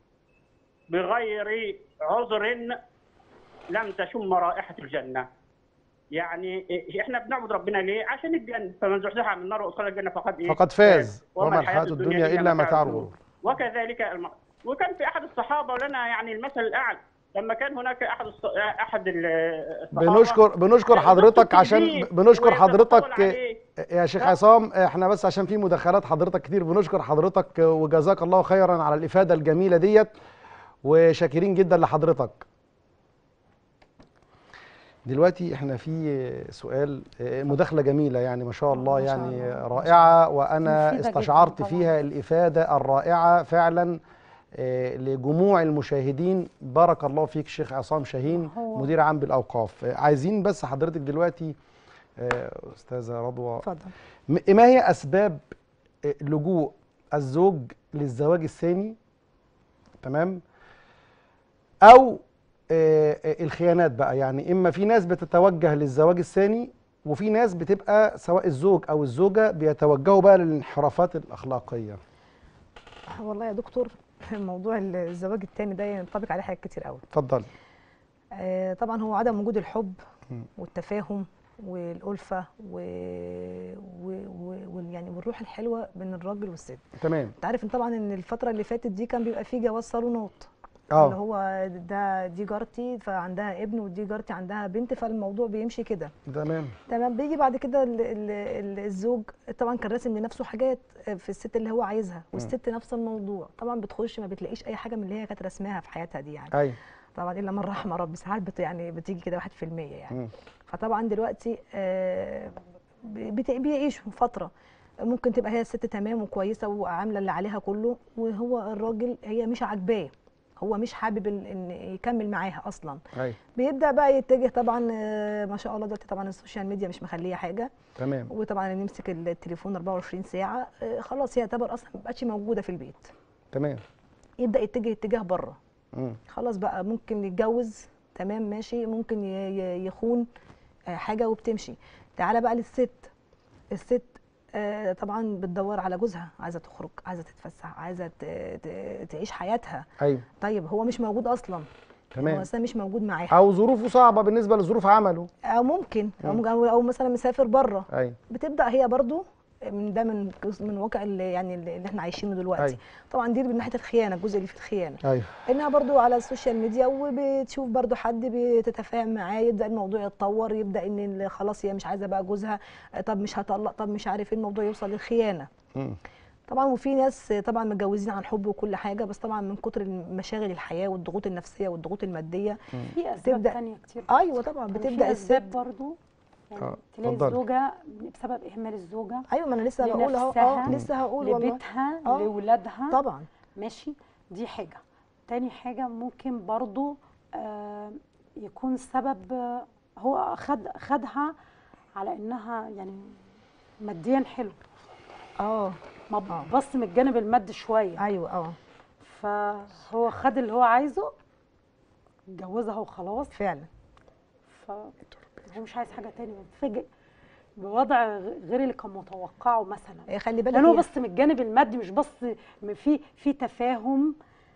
بغير عذر لم تشم رائحة الجنة يعني إيه- احنا بنعبد ربنا ليه؟ عشان الجنة فمن زحزح عن النار وادخل الجنة فقد ايه؟ فقد فاز وما الحياة الدنيا إلا متاع الغرور وكذلك الم... وكان في احد الصحابة ولنا يعني المثل الاعلى لما كان هناك احد الص... احد ال- الصحابة بنشكر بنشكر آه، حضرتك نفسه عشان كبير بنشكر ويتطاول حضرتك عليه. يا شيخ لا. عصام احنا بس عشان في مداخلات حضرتك كتير بنشكر حضرتك وجزاك الله خيرا على الإفادة الجميلة ديت وشاكرين جدا لحضرتك دلوقتي احنا في سؤال مداخلة جميلة يعني ما شاء الله ما شاء يعني الله. رائعة وأنا مفيدة جداً استشعرت طبعاً. فيها الإفادة الرائعة فعلا آه، لجموع المشاهدين بارك الله فيك شيخ عصام شاهين هو- مدير عام بالأوقاف آه، عايزين بس حضرتك دلوقتي آه، أستاذة رضوى اتفضل م- ما هي أسباب آه، لجوء الزوج للزواج الثاني تمام أو آه، آه، الخيانات بقى يعني إما في ناس بتتوجه للزواج الثاني وفي ناس بتبقى سواء الزوج أو الزوجة بيتوجهوا بقى للانحرافات الأخلاقية والله يا دكتور موضوع الزواج التاني ده ينطبق عليه حاجات كتير قوي اتفضل آه، طبعا هو عدم وجود الحب مم. والتفاهم والألفة و... و... و... وال- يعني والروح الحلوة بين الراجل والست تمام انت عارف ان طبعا ان الفترة اللي فاتت دي كان بيبقى فيه جواز صالونات اللي اه هو ده دي جارتي فعندها ابن ودي جارتي عندها بنت فالموضوع بيمشي كده تمام تمام بيجي بعد كده ال- ال- ال- الزوج طبعا كان راسم لنفسه حاجات في الست اللي هو عايزها والست نفس الموضوع طبعا بتخش ما بتلاقيش اي حاجه من اللي هي كانت رسمها في حياتها دي يعني ايوه طبعا الا من رحم ربي ساعات بت يعني بتيجي كده 1% يعني مم. فطبعا دلوقتي آه، بت- بيعيشوا فتره ممكن تبقى هي الست تمام وكويسه وعامله اللي عليها كله وهو الراجل هي مش عاجباه هو مش حابب ال- ان يكمل معاها اصلا ايوه بيبدا بقى يتجه طبعا آه، ما شاء الله دلوقتي طبعا السوشيال ميديا مش مخليه حاجه تمام وطبعا نمسك التليفون 24 ساعه آه، خلاص هي تعتبر اصلا ما بقتش موجوده في البيت تمام يبدا يتجه اتجاه بره مم. خلاص بقى ممكن يتجوز تمام ماشي ممكن ي- ي- يخون آه، حاجه وبتمشي تعالى بقى للست الست آه، طبعا بتدور على جوزها عايزه تخرج عايزه تتفسح عايزه ت- ت- تعيش حياتها ايوه طيب هو مش موجود اصلا هو تمام اصلا مش موجود معاها او ظروفه صعبه بالنسبه لظروف عمله او ممكن او, ممكن- أو مثلا مسافر بره ايوه بتبدا هي برضو من ده من جزء من واقع اللي يعني اللي احنا عايشينه دلوقتي أيوة. طبعا دي من ناحيه الخيانه الجزء اللي في الخيانه ايوه انها برضو على السوشيال ميديا وبتشوف برضو حد بتتفاهم معاه يبدا الموضوع يتطور يبدا ان ال- خلاص هي مش عايزه بقى جوزها طب مش هطلق طب مش عارف ايه الموضوع يوصل للخيانه مم. طبعا وفي ناس طبعا متجوزين عن حب وكل حاجه بس طبعا من كتر مشاغل الحياه والضغوط النفسيه والضغوط الماديه في اسباب تبدأ- تانية كتير ايوه طبعا يعني بتبدا في الست اسباب برضو يعني آه، تلاقي اتفضلي. الزوجه بسبب اهمال الزوجه ايوه ما انا لسه بقول اهو لنفسها، اه لسه هقول والله لبيتها آه. لاولادها طبعا ماشي دي حاجة تاني حاجة ممكن برضو آه يكون سبب آه، هو خد خدها على انها يعني ماديا حلو اه ما آه. بص من الجانب المادي شوية ايوه اه فهو خد اللي هو عايزه اتجوزها وخلاص فعلا فهو مش عايز حاجة تاني اتفاجئ بوضع غ- غير اللي كان متوقعه مثلا إيه، خلي بالك لان هو هي- بس من الجانب المادي مش بس م- في في تفاهم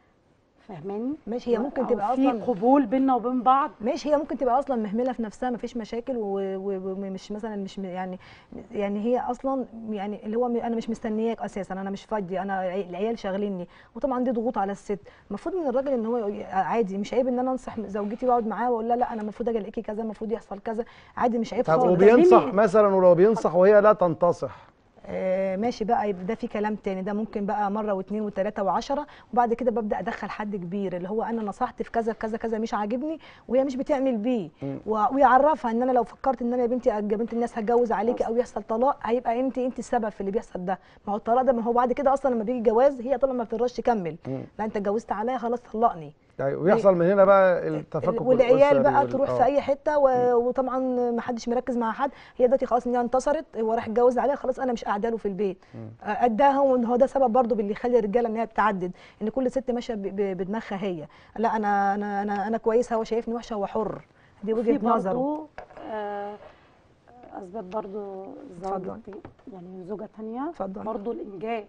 فاهماني ماشي هي ممكن أو تبقى في اصلا قبول بيننا وبين بعض ماشي هي ممكن تبقى اصلا مهمله في نفسها مفيش مشاكل و- و- ومش مثلا مش م- يعني يعني هي اصلا يعني اللي هو م- انا مش مستنياك اساسا انا مش فاضيه انا العي- العيال شاغليني وطبعا دي ضغوط على الست المفروض من الراجل ان هو ي- عادي مش عيب ان انا انصح زوجتي واقعد معاها واقول لها لا انا المفروض اجي الاقيكي كذا المفروض يحصل كذا عادي مش عيب طب خالص وبينصح مين- مثلا ولو بينصح وهي لا تنتصح آه ماشي بقى يبقى ده في كلام تاني ده ممكن بقى مره واثنين وثلاثه وعشرة وبعد كده ببدا ادخل حد كبير اللي هو انا نصحت في كذا كذا كذا مش عاجبني وهي مش بتعمل بيه و- ويعرفها ان انا لو فكرت ان انا يا بنتي يا بنت الناس هتجوز عليكي او يحصل طلاق هيبقى انت انت السبب في اللي بيحصل ده ما هو الطلاق ده ما هو بعد كده اصلا لما بيجي جواز هي طبعا ما بتقدرش تكمل لا انت اتجوزت عليا خلاص طلقني يعني ويحصل من هنا بقى التفكك والعيال الأسري بقى وال- تروح آه. في اي حته و... وطبعا ما حدش مركز مع حد هي دلوقتي خلاص ان هي انتصرت هو راح يتجوز عليها خلاص انا مش قاعده له في البيت اداها وان هو ده سبب برضه باللي يخلي الرجاله ان هي بتعدد ان كل ست ماشيه ب... ب... بدماغها هي لا انا انا انا انا كويسه هو شايفني وحشه هو حر دي في وجهه نظره برضو آه اسباب برضو الزواج اتفضل. الت- يعني زوجة تانية اتفضل. برضو الانجاب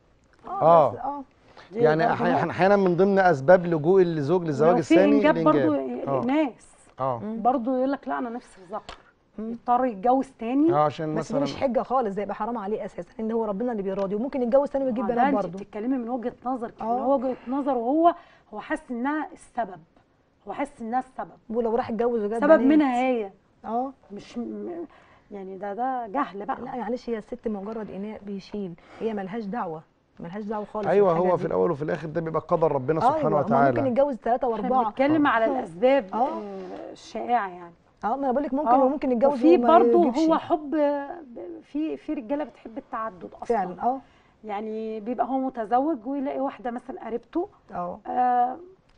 آه. بس اه دي يعني برضو أح- نقطة. احيانا من ضمن اسباب لجوء الزوج للزواج ولو في الثاني انجاب برضو الانجاب اه ناس اه برضو يقول لك لا انا نفسي في ذكر يضطر يتجوز تاني اه عشان بس دي مثلا مش حجه خالص ده يبقى حرام عليه اساسا ان هو ربنا اللي بيراضي وممكن يتجوز تاني ويجيب ما ده بنات انت برضه بتتكلمي من وجهه نظر ان آه. هو وجهه نظر وهو هو حاسس انها السبب هو حاسس انها السبب ولو راح يتجوز وجاب سبب بنات منها هي اه مش م- يعني ده ده جهل بقى لا معلش هي الست مجرد اناء بيشيل هي ملهاش دعوه ملهاش دعوه خالص ايوه بالحاجة هو دي. في الاول وفي الاخر ده بيبقى قدر ربنا سبحانه أيوة، ما ممكن وتعالى يتجوز ثلاثة احنا وأربعة بنتكلم على الاسباب آه. آه، الشائعه يعني اه ما انا بقول لك ممكن آه. وممكن يتجوز وفي وما برضه يجيبش. هو حب في في رجاله بتحب التعدد اصلا فعلا اه يعني بيبقى هو متزوج ويلاقي واحده مثلا قريبته اه آه، آه،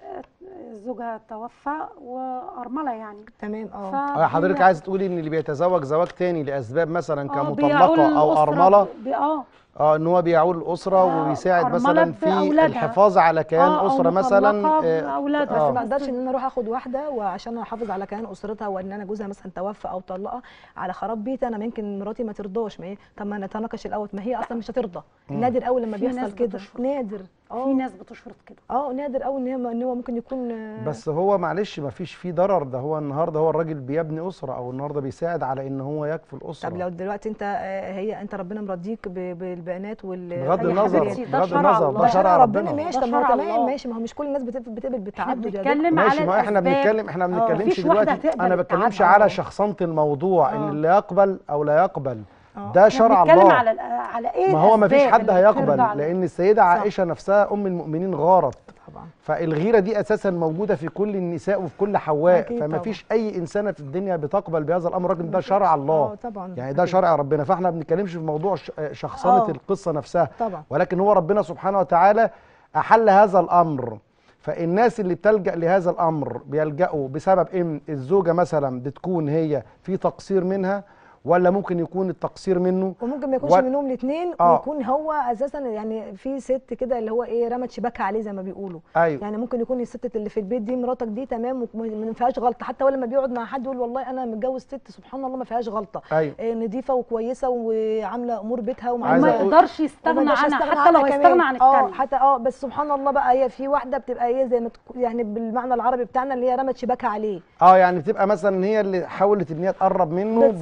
زوجها توفى وارمله يعني تمام اه اه حضرتك فهي- عايز تقولي ان اللي بيتزوج زواج تاني لاسباب مثلا آه، بيعول كمطلقه او الأسرة ارمله ب- اه اه ان هو بيعول الاسره آه، وبيساعد أرملة مثلا في بأولادها. الحفاظ على كيان آه، أو اسره مثلا مطلقة آه، بأولادها. بس آه. ما اقدرش ان انا اروح اخد واحده وعشان احافظ على كيان اسرتها وان انا جوزها مثلا توفى او طلقها على خراب بيتي انا ممكن مراتي ما ترضاش ما هي طب ما نتناقش الاول ما هي اصلا مش هترضى نادر قوي لما في بيحصل ناس كده بتشفط. نادر في اه ناس بتشفط كده اه نادر قوي ان هي ان هو ممكن يكون آه، بس هو معلش ما فيش فيه ضرر ده هو النهارده هو الراجل بيبني اسره او النهارده بيساعد على ان هو يكفي الاسره طب لو دلوقتي انت آه، هي انت ربنا مرضيك ب- بالبنات وال بغض أي النظر حبيبتي، ده بغض شرع النظر الله. ده ده شرع ربنا ماشي ده طب ما هو شرع تمام الله. ماشي ما هو مش كل الناس بتقبل بتقبل احنا بالتعدد يا دكتور. بنتكلم على ماشي ما احنا الأسباب. بنتكلم احنا ما آه. بنتكلمش مفيش واحدة دلوقتي هتقبل انا بتكلمش التعدد. على شخصنه الموضوع ان آه. اللي يقبل او لا يقبل آه. ده شرع احنا بنتكلم الله على الأ- على ايه ما هو ما فيش الأسباب حد اللي هيقبل بترضى على- لان السيده عائشه نفسها ام المؤمنين غارت طبعا فالغيره دي اساسا موجوده في كل النساء وفي كل حواء أكيد فما طبعا. فيش اي انسانه في الدنيا بتقبل بهذا الامر رغم إن ده شرع اه الله طبعا يعني ده أكيد. شرع ربنا فاحنا ما بنتكلمش في موضوع ش- شخصنه آه. القصه نفسها طبعا ولكن هو ربنا سبحانه وتعالى احل هذا الامر فالناس اللي بتلجا لهذا الامر بيلجأوا بسبب ان الزوجه مثلا بتكون هي في تقصير منها ولا ممكن يكون التقصير منه وممكن ما يكونش و- منهم الاثنين آه. ويكون هو اساسا يعني في ست كده اللي هو ايه رمت شباكها عليه زي ما بيقولوا ايوه يعني ممكن يكون الست اللي في البيت دي مراتك دي تمام وما فيهاش غلطه حتى هو لما بيقعد مع حد يقول والله انا متجوز ست سبحان الله ما فيهاش غلطه ايوه إيه نظيفه وكويسه وعامله امور بيتها عايزة وما أقول- يقدرش وما يستغنى يقدرش عنها يستغنى حتى لو عنها هيستغنى كمان. عن اه التانية حتى اه بس سبحان الله بقى هي في واحده بتبقى ايه زي ما تكون- يعني بالمعنى العربي بتاعنا اللي هي رمت شباكها عليه اه يعني بتبقى مثلا هي اللي حاولت ان هي تقرب منه بالظبط بوسيله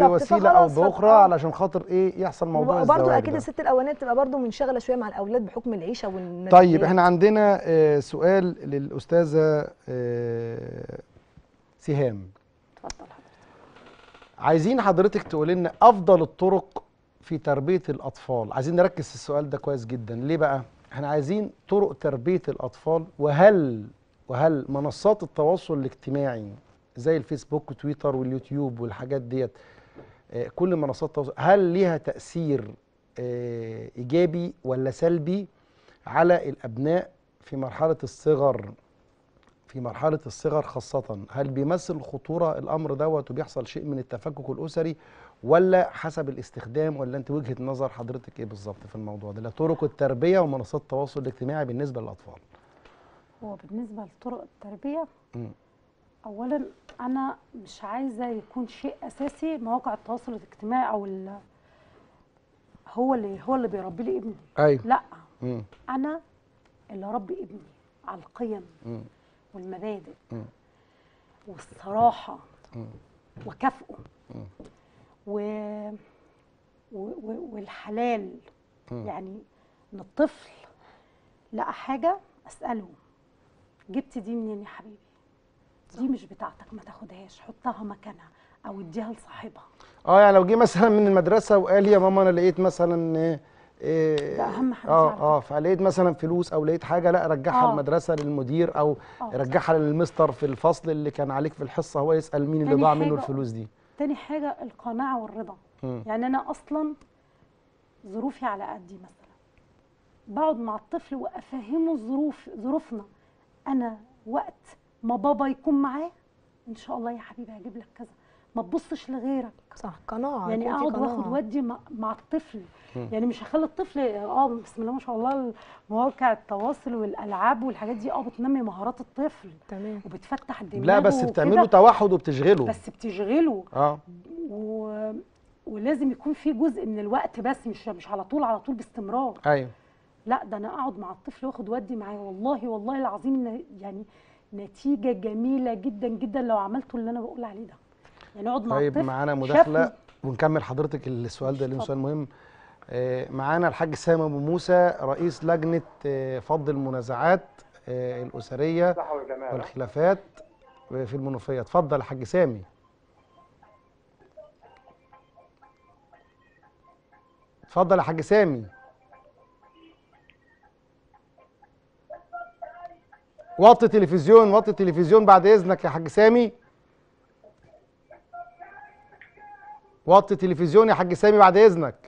او خلاص باخرى آه. علشان خاطر ايه يحصل موضوع وبرضه الزواج اكيد ده. الست الاولانيه بتبقى برضه منشغله شويه مع الاولاد بحكم العيشه والماديات طيب احنا عندنا آه، سؤال للاستاذه آه، سهام اتفضل حضرتك عايزين حضرتك تقول لنا افضل الطرق في تربيه الاطفال عايزين نركز في السؤال ده كويس جدا ليه بقى احنا عايزين طرق تربيه الاطفال وهل وهل منصات التواصل الاجتماعي زي الفيسبوك وتويتر واليوتيوب والحاجات ديت آه، كل منصات التواصل هل ليها تاثير آه، ايجابي ولا سلبي على الابناء في مرحله الصغر في مرحلة الصغر خاصة هل بيمثل خطورة الأمر دوت وبيحصل شيء من التفكك الأسري ولا حسب الاستخدام ولا أنت وجهة نظر حضرتك إيه بالظبط في الموضوع ده لطرق التربية ومنصات التواصل الاجتماعي بالنسبة للأطفال هو بالنسبه لطرق التربيه مم. اولا انا مش عايزه يكون شيء اساسي مواقع التواصل الاجتماعي او ال- هو اللي هو اللي بيربي لي ابني أيوه لا مم. انا اللي اربي ابني على القيم مم. والمبادئ مم. والصراحه مم. وكافئه مم. و... و... و... والحلال مم. يعني ان الطفل لقى حاجه اساله جبت دي منين يا حبيبي دي مش بتاعتك ما تاخدهاش حطها مكانها او اديها لصاحبها اه يعني لو جه مثلا من المدرسة وقال يا ماما أنا لقيت مثلا إيه إيه ده أهم حاجة اه فعلا. اه فلقيت مثلا فلوس او لقيت حاجه لا رجعها آه. المدرسه للمدير او آه. رجعها للمستر في الفصل اللي كان عليك في الحصه هو يسال مين اللي تاني ضاع منه حاجة- الفلوس دي تاني حاجه القناعه والرضا مم. يعني انا اصلا ظروفي على قدي مثلا بقعد مع الطفل وافهمه ظروف ظروفنا انا وقت ما بابا يكون معاه ان شاء الله يا حبيبي هجيب لك كذا ما تبصش لغيرك صح قناعه يعني يكون في اقعد واخد قناعة. ودي مع, مع الطفل مم. يعني مش هخلي الطفل اه بسم الله ما شاء الله مواقع التواصل والالعاب والحاجات دي اه بتنمي مهارات الطفل تمام وبتفتح دماغه لا بس وكده، بتعمله توحد وبتشغله بس بتشغله اه و... ولازم يكون في جزء من الوقت بس مش مش على طول على طول باستمرار ايوه لا ده انا اقعد مع الطفل واخد ودي معاه والله والله العظيم إن يعني نتيجه جميله جدا جدا لو عملته اللي انا بقول عليه ده يعني اقعد مع طيب الطفل معانا شافني. مداخله ونكمل حضرتك السؤال ده لانه اتفضل. سؤال مهم آه، معانا الحاج سامي ابو موسى رئيس لجنه آه، فض المنازعات آه، الاسريه والخلافات في المنوفيه اتفضل يا حاج سامي اتفضل يا حاج سامي وطي تلفزيون وطي تلفزيون بعد اذنك يا حاج سامي وطي تلفزيون يا حاج سامي بعد اذنك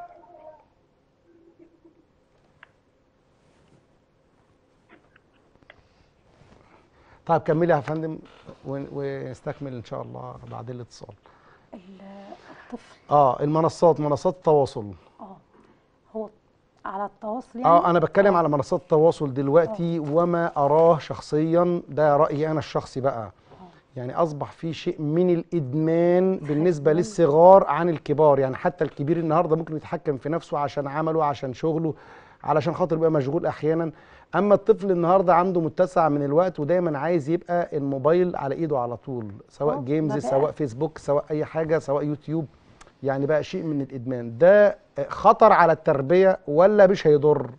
طيب كملي يا فندم ون- ونستكمل ان شاء الله بعد الاتصال ال- الطفل اه المنصات منصات التواصل اه هو على التواصل يعني اه انا بتكلم على منصات التواصل دلوقتي وما اراه شخصيا ده رايي انا الشخصي بقى يعني اصبح في شيء من الادمان بالنسبه إدمان. للصغار عن الكبار يعني حتى الكبير النهارده ممكن يتحكم في نفسه عشان عمله عشان شغله علشان خاطر يبقى مشغول احيانا اما الطفل النهارده عنده متسع من الوقت ودايما عايز يبقى الموبايل على ايده على طول سواء آه، جيمز ده بقى- سواء فيسبوك سواء اي حاجه سواء يوتيوب يعني بقى شيء من الادمان ده خطر على التربيه ولا مش هيضر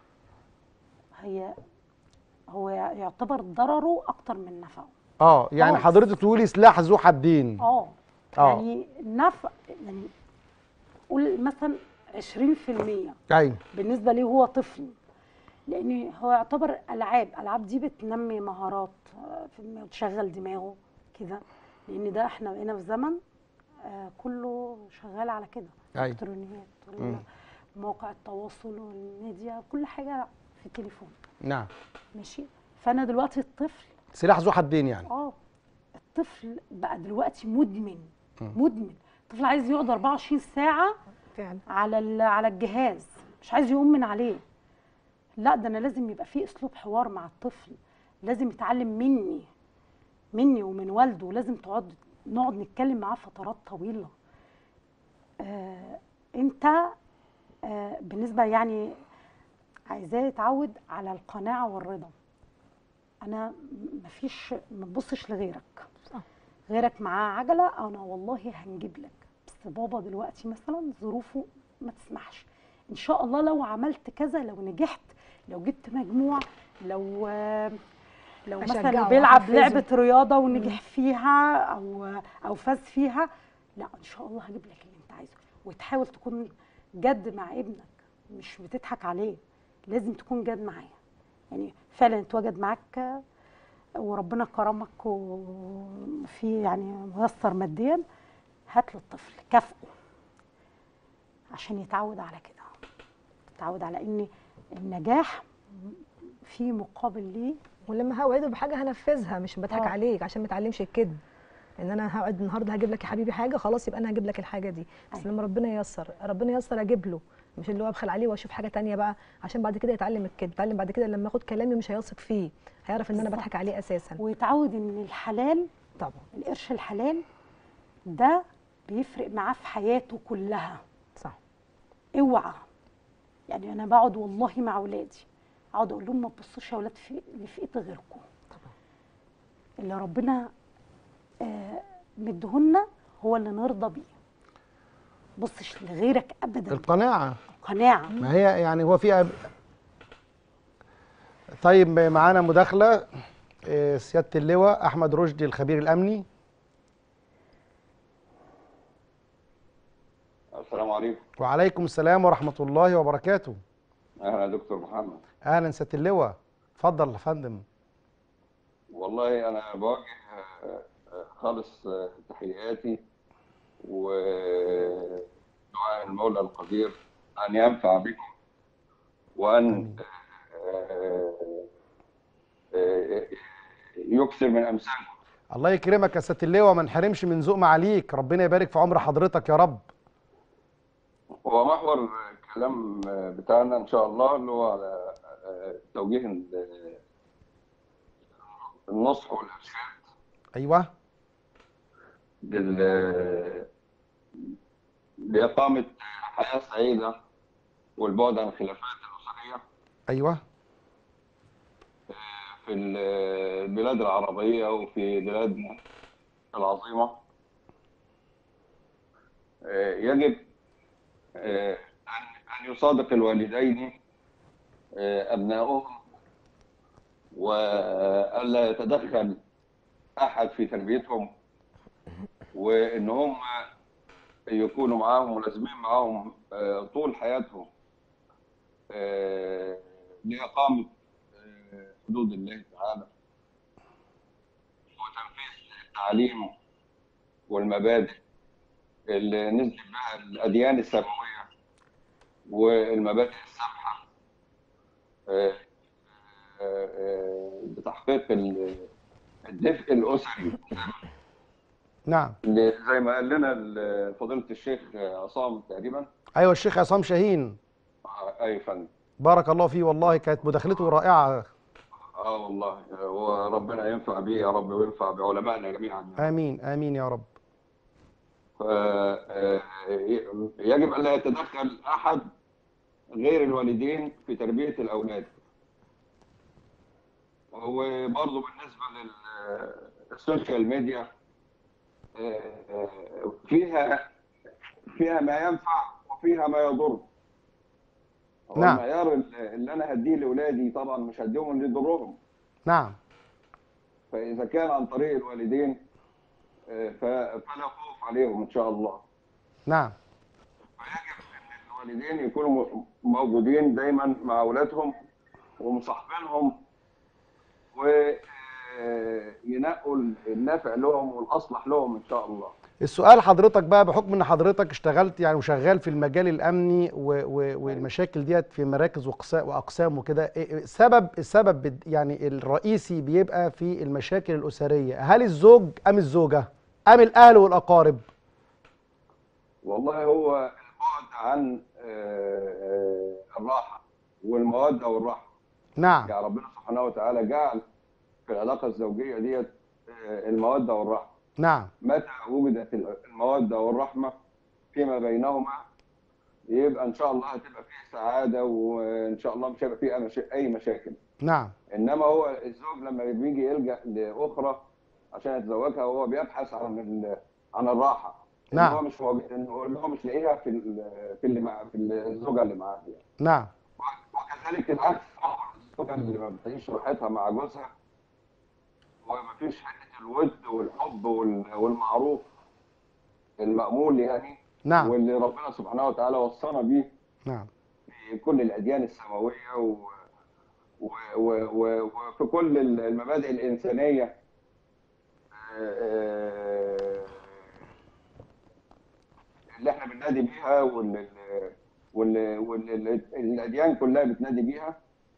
هي هو يعتبر ضرره اكتر من نفعه اه يعني خالص. حضرتك تقولي سلاح ذو حدين اه آه. يعني نفع يعني قول مثلا 20% ايوه بالنسبه ليه هو طفل لان هو يعتبر العاب العاب دي بتنمي مهارات آه، في إنه تشغل دماغه كده لان ده احنا بقينا في زمن آه، كله شغال على كده أيوة. الكترونيات مم. مواقع التواصل والميديا كل حاجه في التليفون نعم ماشي فانا دلوقتي الطفل سلاح ذو حدين يعني اه الطفل بقى دلوقتي مدمن مم. مدمن الطفل عايز يقعد 24 ساعه فعلا على ال- على الجهاز مش عايز يقوم من عليه لا ده انا لازم يبقى في اسلوب حوار مع الطفل لازم يتعلم مني مني ومن والده لازم تقعد نقعد نتكلم معاه فترات طويله آه انت آه بالنسبه يعني عايزاه يتعود على القناعه والرضا انا م- مفيش ما تبصش لغيرك صح. غيرك معاه عجله انا والله هنجيب لك بس بس بابا دلوقتي مثلا ظروفه ما تسمحش ان شاء الله لو عملت كذا لو نجحت لو جبت مجموع لو لو مثلا أشجعه بيلعب وأحفزه. لعبه رياضه ونجح فيها او او فاز فيها لا ان شاء الله هجيب لك اللي انت عايزه وتحاول تكون جد مع ابنك مش بتضحك عليه لازم تكون جد معاه يعني فعلا اتوجد معاك وربنا كرمك وفي يعني ميسر ماديا هات له الطفل كافئه عشان يتعود على كده يتعود على ان النجاح في مقابل ليه ولما هوعده بحاجه هنفذها مش بضحك آه. عليك عشان ما يتعلمش الكذب ان انا هوعد النهارده هجيب لك يا حبيبي حاجه خلاص يبقى انا هجيب لك الحاجه دي بس أيوة. لما ربنا ييسر ربنا ييسر اجيب له مش اللي هو ابخل عليه واشوف حاجه تانية بقى عشان بعد كده يتعلم الكذب يتعلم بعد كده لما ياخد كلامي مش هيثق فيه هيعرف ان انا بالظبط. بضحك عليه اساسا ويتعود ان الحلال طبعا القرش الحلال ده بيفرق معاه في حياته كلها صح اوعى يعني انا بقعد والله مع اولادي اقعد اقول لهم ما تبصوش يا اولاد في اللي في ايد غيركم اللي ربنا آه مديهولنا هو اللي نرضى بيه بصش لغيرك ابدا القناعه قناعه ما هي يعني هو في أب... طيب معانا مداخله آه، سياده اللواء احمد رشدي الخبير الامني السلام عليكم وعليكم السلام ورحمه الله وبركاته اهلا يا دكتور محمد اهلا سياده اللواء اتفضل يا فندم والله انا بوجه آه، آه، خالص آه، تحياتي ودعاء المولى القدير ان ينفع بكم وان آه، آه، يكثر من امثالكم الله يكرمك يا سياده اللواء ما نحرمش من ذوق معاليك ربنا يبارك في عمر حضرتك يا رب هو محور الكلام بتاعنا ان شاء الله اللي هو على آه، توجيه ال- النصح والارشاد ايوه بال- بإقامة حياة سعيدة والبعد عن الخلافات الأسرية ايوه في البلاد العربية وفي بلادنا العظيمة آه، يجب آه، أن أن يصادق الوالدين آه، أبنائهم وألا يتدخل أحد في تربيتهم وإن هم يكونوا معاهم ملازمين معاهم آه، طول حياتهم آه، لإقامة آه، حدود الله تعالى وتنفيذ التعاليم والمبادئ اللي نزل بها الأديان السماوية والمبادئ السامحة آه، آه، آه، بتحقيق ال- الدفء الأسري نعم اللي زي ما قال لنا ال- فضيلة الشيخ عصام تقريبا ايوه الشيخ عصام شاهين آه، أي فندم بارك الله فيه والله كانت مداخلته رائعه اه والله وربنا ينفع بيه يا رب وينفع بعلمائنا جميعا امين امين يا رب ف- آه، يجب أن لا يتدخل أحد غير الوالدين في تربية الأولاد وبرضه بالنسبة للسوشيال ميديا آه، آه، فيها فيها ما ينفع وفيها ما يضر هو نعم. المعيار اللي أنا هديه لأولادي طبعا مش هديهم اللي يضرهم نعم فإذا كان عن طريق الوالدين آه، ف- فلا خوف عليهم إن شاء الله نعم فيجب ان الوالدين يكونوا م- موجودين دايما مع اولادهم ومصاحبينهم وينقوا النافع لهم والاصلح لهم ان شاء الله. السؤال حضرتك بقى بحكم ان حضرتك اشتغلت يعني وشغال في المجال الامني و و والمشاكل ديت في مراكز وقسا- واقسام وكده إيه- إيه السبب السبب بد- يعني الرئيسي بيبقى في المشاكل الاسريه هل الزوج ام الزوجه ام الاهل والاقارب والله هو البعد عن آه، آه، الراحه والموده والراحه. نعم يعني ربنا سبحانه وتعالى جعل في العلاقه الزوجيه ديت آه، الموده والراحه. نعم متى وجدت المودة والرحمة فيما بينهما يبقى إن شاء الله هتبقى فيه سعادة وإن شاء الله مش هيبقى فيه أي مشا- أي مشاكل نعم إنما هو الزوج لما بيجي يلجأ لأخرى عشان يتزوجها هو بيبحث عن ال- عن الراحة اللي نعم. هو مش موجود اللي هو مش لاقيها في ال- في اللي مع في الزوجه اللي معاه يعني. نعم وكذلك العكس طبعا الزوجه اللي ما بتعيش راحتها مع جوزها ومفيش حته الود والحب وال- والمعروف المأمول يعني نعم واللي ربنا سبحانه وتعالى وصانا بيه نعم في كل الأديان السماوية و... و... و... و... وفي كل المبادئ الإنسانية آه، اللي احنا بننادي بيها واللي واللي واللي الأديان كلها بتنادي بيها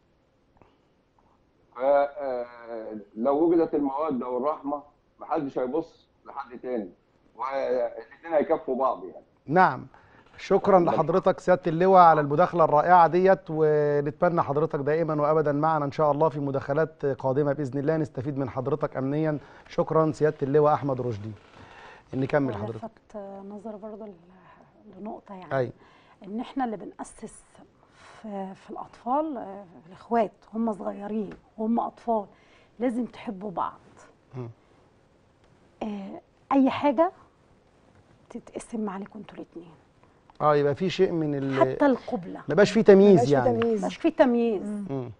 فلو وجدت المودة والرحمة محدش هيبص لحد تاني والاثنين هيكفوا بعض يعني نعم شكرا لحضرتك سياده اللواء على المداخله الرائعه ديت ونتمنى حضرتك دائما وابدا معنا ان شاء الله في مداخلات قادمه باذن الله نستفيد من حضرتك امنيا شكرا سياده اللواء احمد رشدي نكمل حضرتك لفت نظر برضه ل- لنقطه يعني اي ان احنا اللي بنأسس في, في الاطفال آه، الاخوات هم صغيرين وهم اطفال لازم تحبوا بعض مم. آه، اي حاجه تتقسم عليكم انتوا الاثنين اه يبقى في شيء من ال حتى القبله ما يبقاش في تمييز مبقاش في يعني تمييز مش في تمييز مم.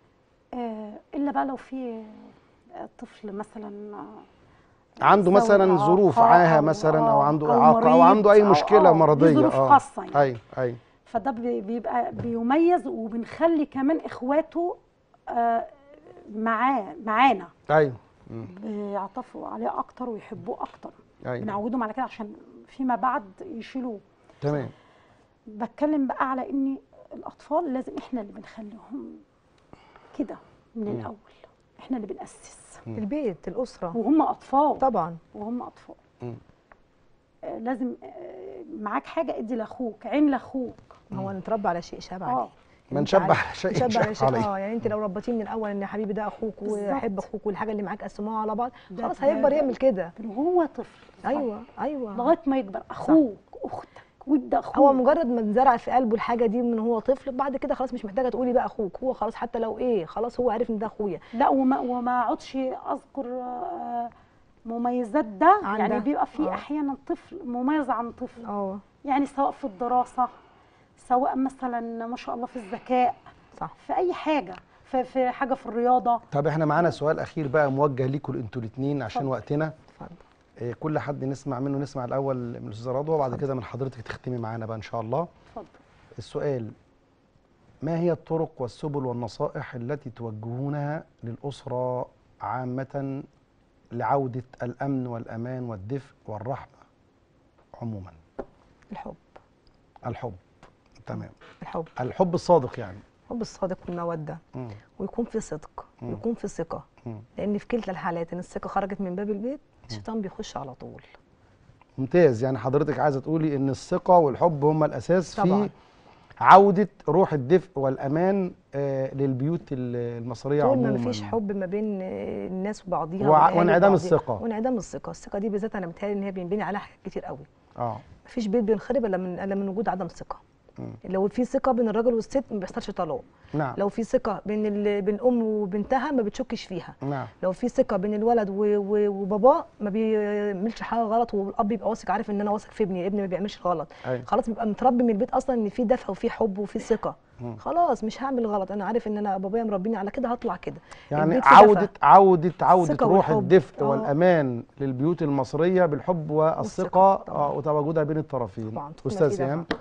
آه، الا بقى لو في آه، طفل مثلا آه، عنده ذوي مثلا ظروف إعاقة عاهه أو- مثلا او آه، عنده اعاقه او مريض عنده اي أو- مشكله آه، مرضيه دي ظروف اه خاصه يعني اي اي فده بي- بيبقى بيميز وبنخلي كمان اخواته آه، معاه معانا اي مم. بيعطفوا عليه اكتر ويحبوه اكتر اي بنعودهم على كده عشان فيما بعد يشيلوه تمام بتكلم بقى على ان الاطفال لازم احنا اللي بنخليهم كده من مم. الاول احنا اللي بنأسس البيت الاسره وهم اطفال طبعا وهم اطفال مم. آه، لازم آه، معاك حاجه ادي لاخوك عين لاخوك هو نتربى على شيء شاب عليه اه من انت شبه عارف- على شيء شاب على شاب شيء عليه اه يعني انت لو ربيتيه من الاول ان يا حبيبي ده اخوك بالظبط. واحب اخوك والحاجه اللي معاك قسموها على بعض ده- خلاص ده- هيكبر ده- يعمل كده من هو طفل صغير. ايوه ايوه لغايه ما يكبر اخوك اختك وده اخوك هو مجرد ما اتزرع في قلبه الحاجه دي من هو طفل بعد كده خلاص مش محتاجه تقولي بقى اخوك هو خلاص حتى لو ايه خلاص هو عارف ان ده اخويا لا وما وما اقعدش اذكر آه، مميزات ده عن يعني ده. بيبقى في آه. احيانا طفل مميز عن طفل اه يعني سواء في الدراسه سواء مثلا ما شاء الله في الذكاء صح في اي حاجه في, في حاجه في الرياضه طب احنا معانا سؤال اخير بقى موجه ليكم انتوا الاثنين عشان اتفضل. وقتنا اتفضل إيه، كل حد نسمع منه نسمع الاول من الاستاذه رضوى وبعد كده من حضرتك تختمي معانا بقى ان شاء الله اتفضل السؤال ما هي الطرق والسبل والنصائح التي توجهونها للاسره عامه لعوده الامن والامان والدفء والرحمه عموما الحب الحب تمام الحب الحب الصادق يعني الحب الصادق والموده مم. ويكون في صدق مم. ويكون في ثقه مم. لان في كلتا الحالات ان الثقه خرجت من باب البيت الشيطان بيخش على طول ممتاز يعني حضرتك عايزه تقولي ان الثقه والحب هما الاساس طبعاً. في عوده روح الدفء والامان آه للبيوت ال- المصريه طول عموما ما مفيش حب ما بين آه، الناس وبعضيها وع- والأهالي وانعدام وبعضيها. الثقة. وانعدام الثقه الثقه دي بالذات انا متهيألي ان هي بينبني عليها حاجات كتير قوي اه مفيش بيت بينخرب الا من الا من وجود عدم ثقه مم. لو في ثقه بين الراجل والست ما بيحصلش طلاق نعم لو في ثقه بين ال... بين ام وبنتها ما بتشكش فيها نعم لو في ثقه بين الولد و... و... وباباه ما بيعملش حاجه غلط والاب يبقى واثق عارف ان انا واثق في ابني ابني ما بيعملش غلط أيوة. خلاص بيبقى متربي من البيت اصلا ان في دفء وفي حب وفي ثقه مم. خلاص مش هعمل غلط انا عارف ان انا بابايا مربيني على كده هطلع كده يعني البيت في عوده دفء. عوده عوده الثقة روح والحب. الدفء آه. والامان للبيوت المصريه بالحب والثقه والثقة طبعاً. آه وتواجدها بين الطرفين طبعاً، تكون استاذ في دفع. سهام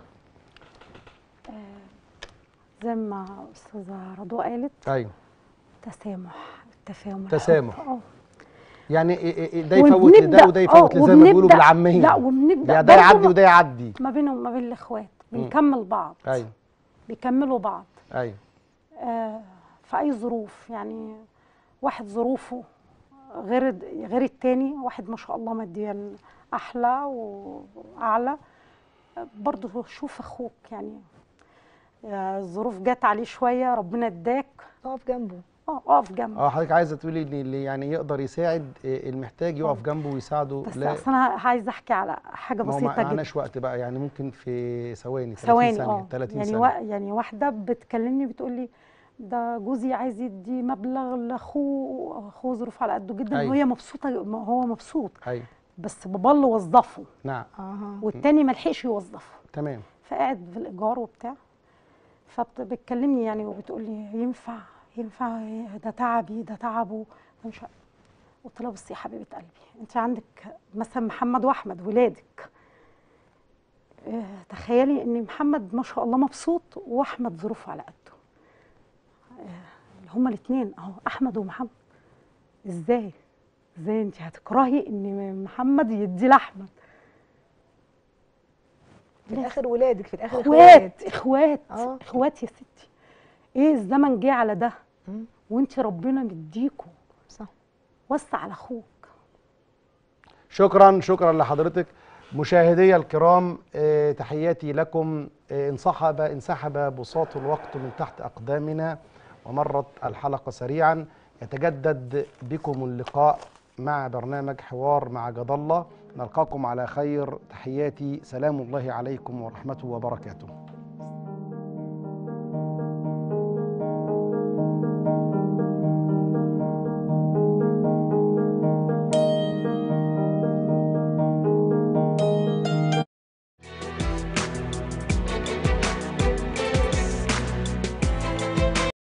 زي ما استاذه رضوى قالت ايوه تسامح التفاهم تسامح. الحب. اه يعني إيه- إيه- إيه ده يفوت لده وبنبدأ- وده يفوت آه، لده زي ما بيقولوا وبنبدأ- بالعاميه لا وبنبدا يعني ده برضه يعدي وده يعدي ما بينهم وما بين الاخوات بنكمل بعض ايوه بيكملوا بعض ايوه آه في اي ظروف يعني واحد ظروفه غير غير التاني واحد ما شاء الله ماديا احلى واعلى آه، برضه شوف اخوك يعني آه، الظروف جت عليه شويه ربنا اداك اقف جنبه اه اقف جنبه اه حضرتك عايزه تقولي ان اللي يعني يقدر يساعد آه، المحتاج يقف جنبه ويساعده بس لا اصل انا عايزه احكي على حاجه ما هو بسيطه ما جدا معناش وقت بقى يعني ممكن في ثواني 30 ثواني ثانيه اه 30 يعني ثانيه وا يعني واحده بتكلمني بتقول لي ده جوزي عايز يدي مبلغ لاخوه اخوه ظروف على قده جدا أيوة. وهي مبسوطه ما هو مبسوط ايوه بس بابا اللي وظفه نعم اها والتاني ما لحقش يوظفه تمام فقاعد في الايجار وبتاع فبتكلمني يعني وبتقول لي ينفع ينفع ده تعبي ده تعبه مش عارف. قلت لها بصي يا حبيبه قلبي انت عندك مثلا محمد واحمد ولادك آه، تخيلي ان محمد ما شاء الله مبسوط واحمد ظروفه على قده آه، هما الاثنين اهو احمد ومحمد ازاي ازاي انت هتكرهي ان محمد يدي لاحمد في الاخر ولادك في الاخر اخوات اخوات آه. اخوات يا ستي ايه الزمن جه على ده مم. وانت ربنا مديكوا صح وسع على اخوك شكرا شكرا لحضرتك مشاهدي الكرام آه، تحياتي لكم آه، انسحب انسحب بساط الوقت من تحت اقدامنا ومرت الحلقه سريعا يتجدد بكم اللقاء مع برنامج حوار مع جد الله نلقاكم على خير تحياتي سلام الله عليكم ورحمته وبركاته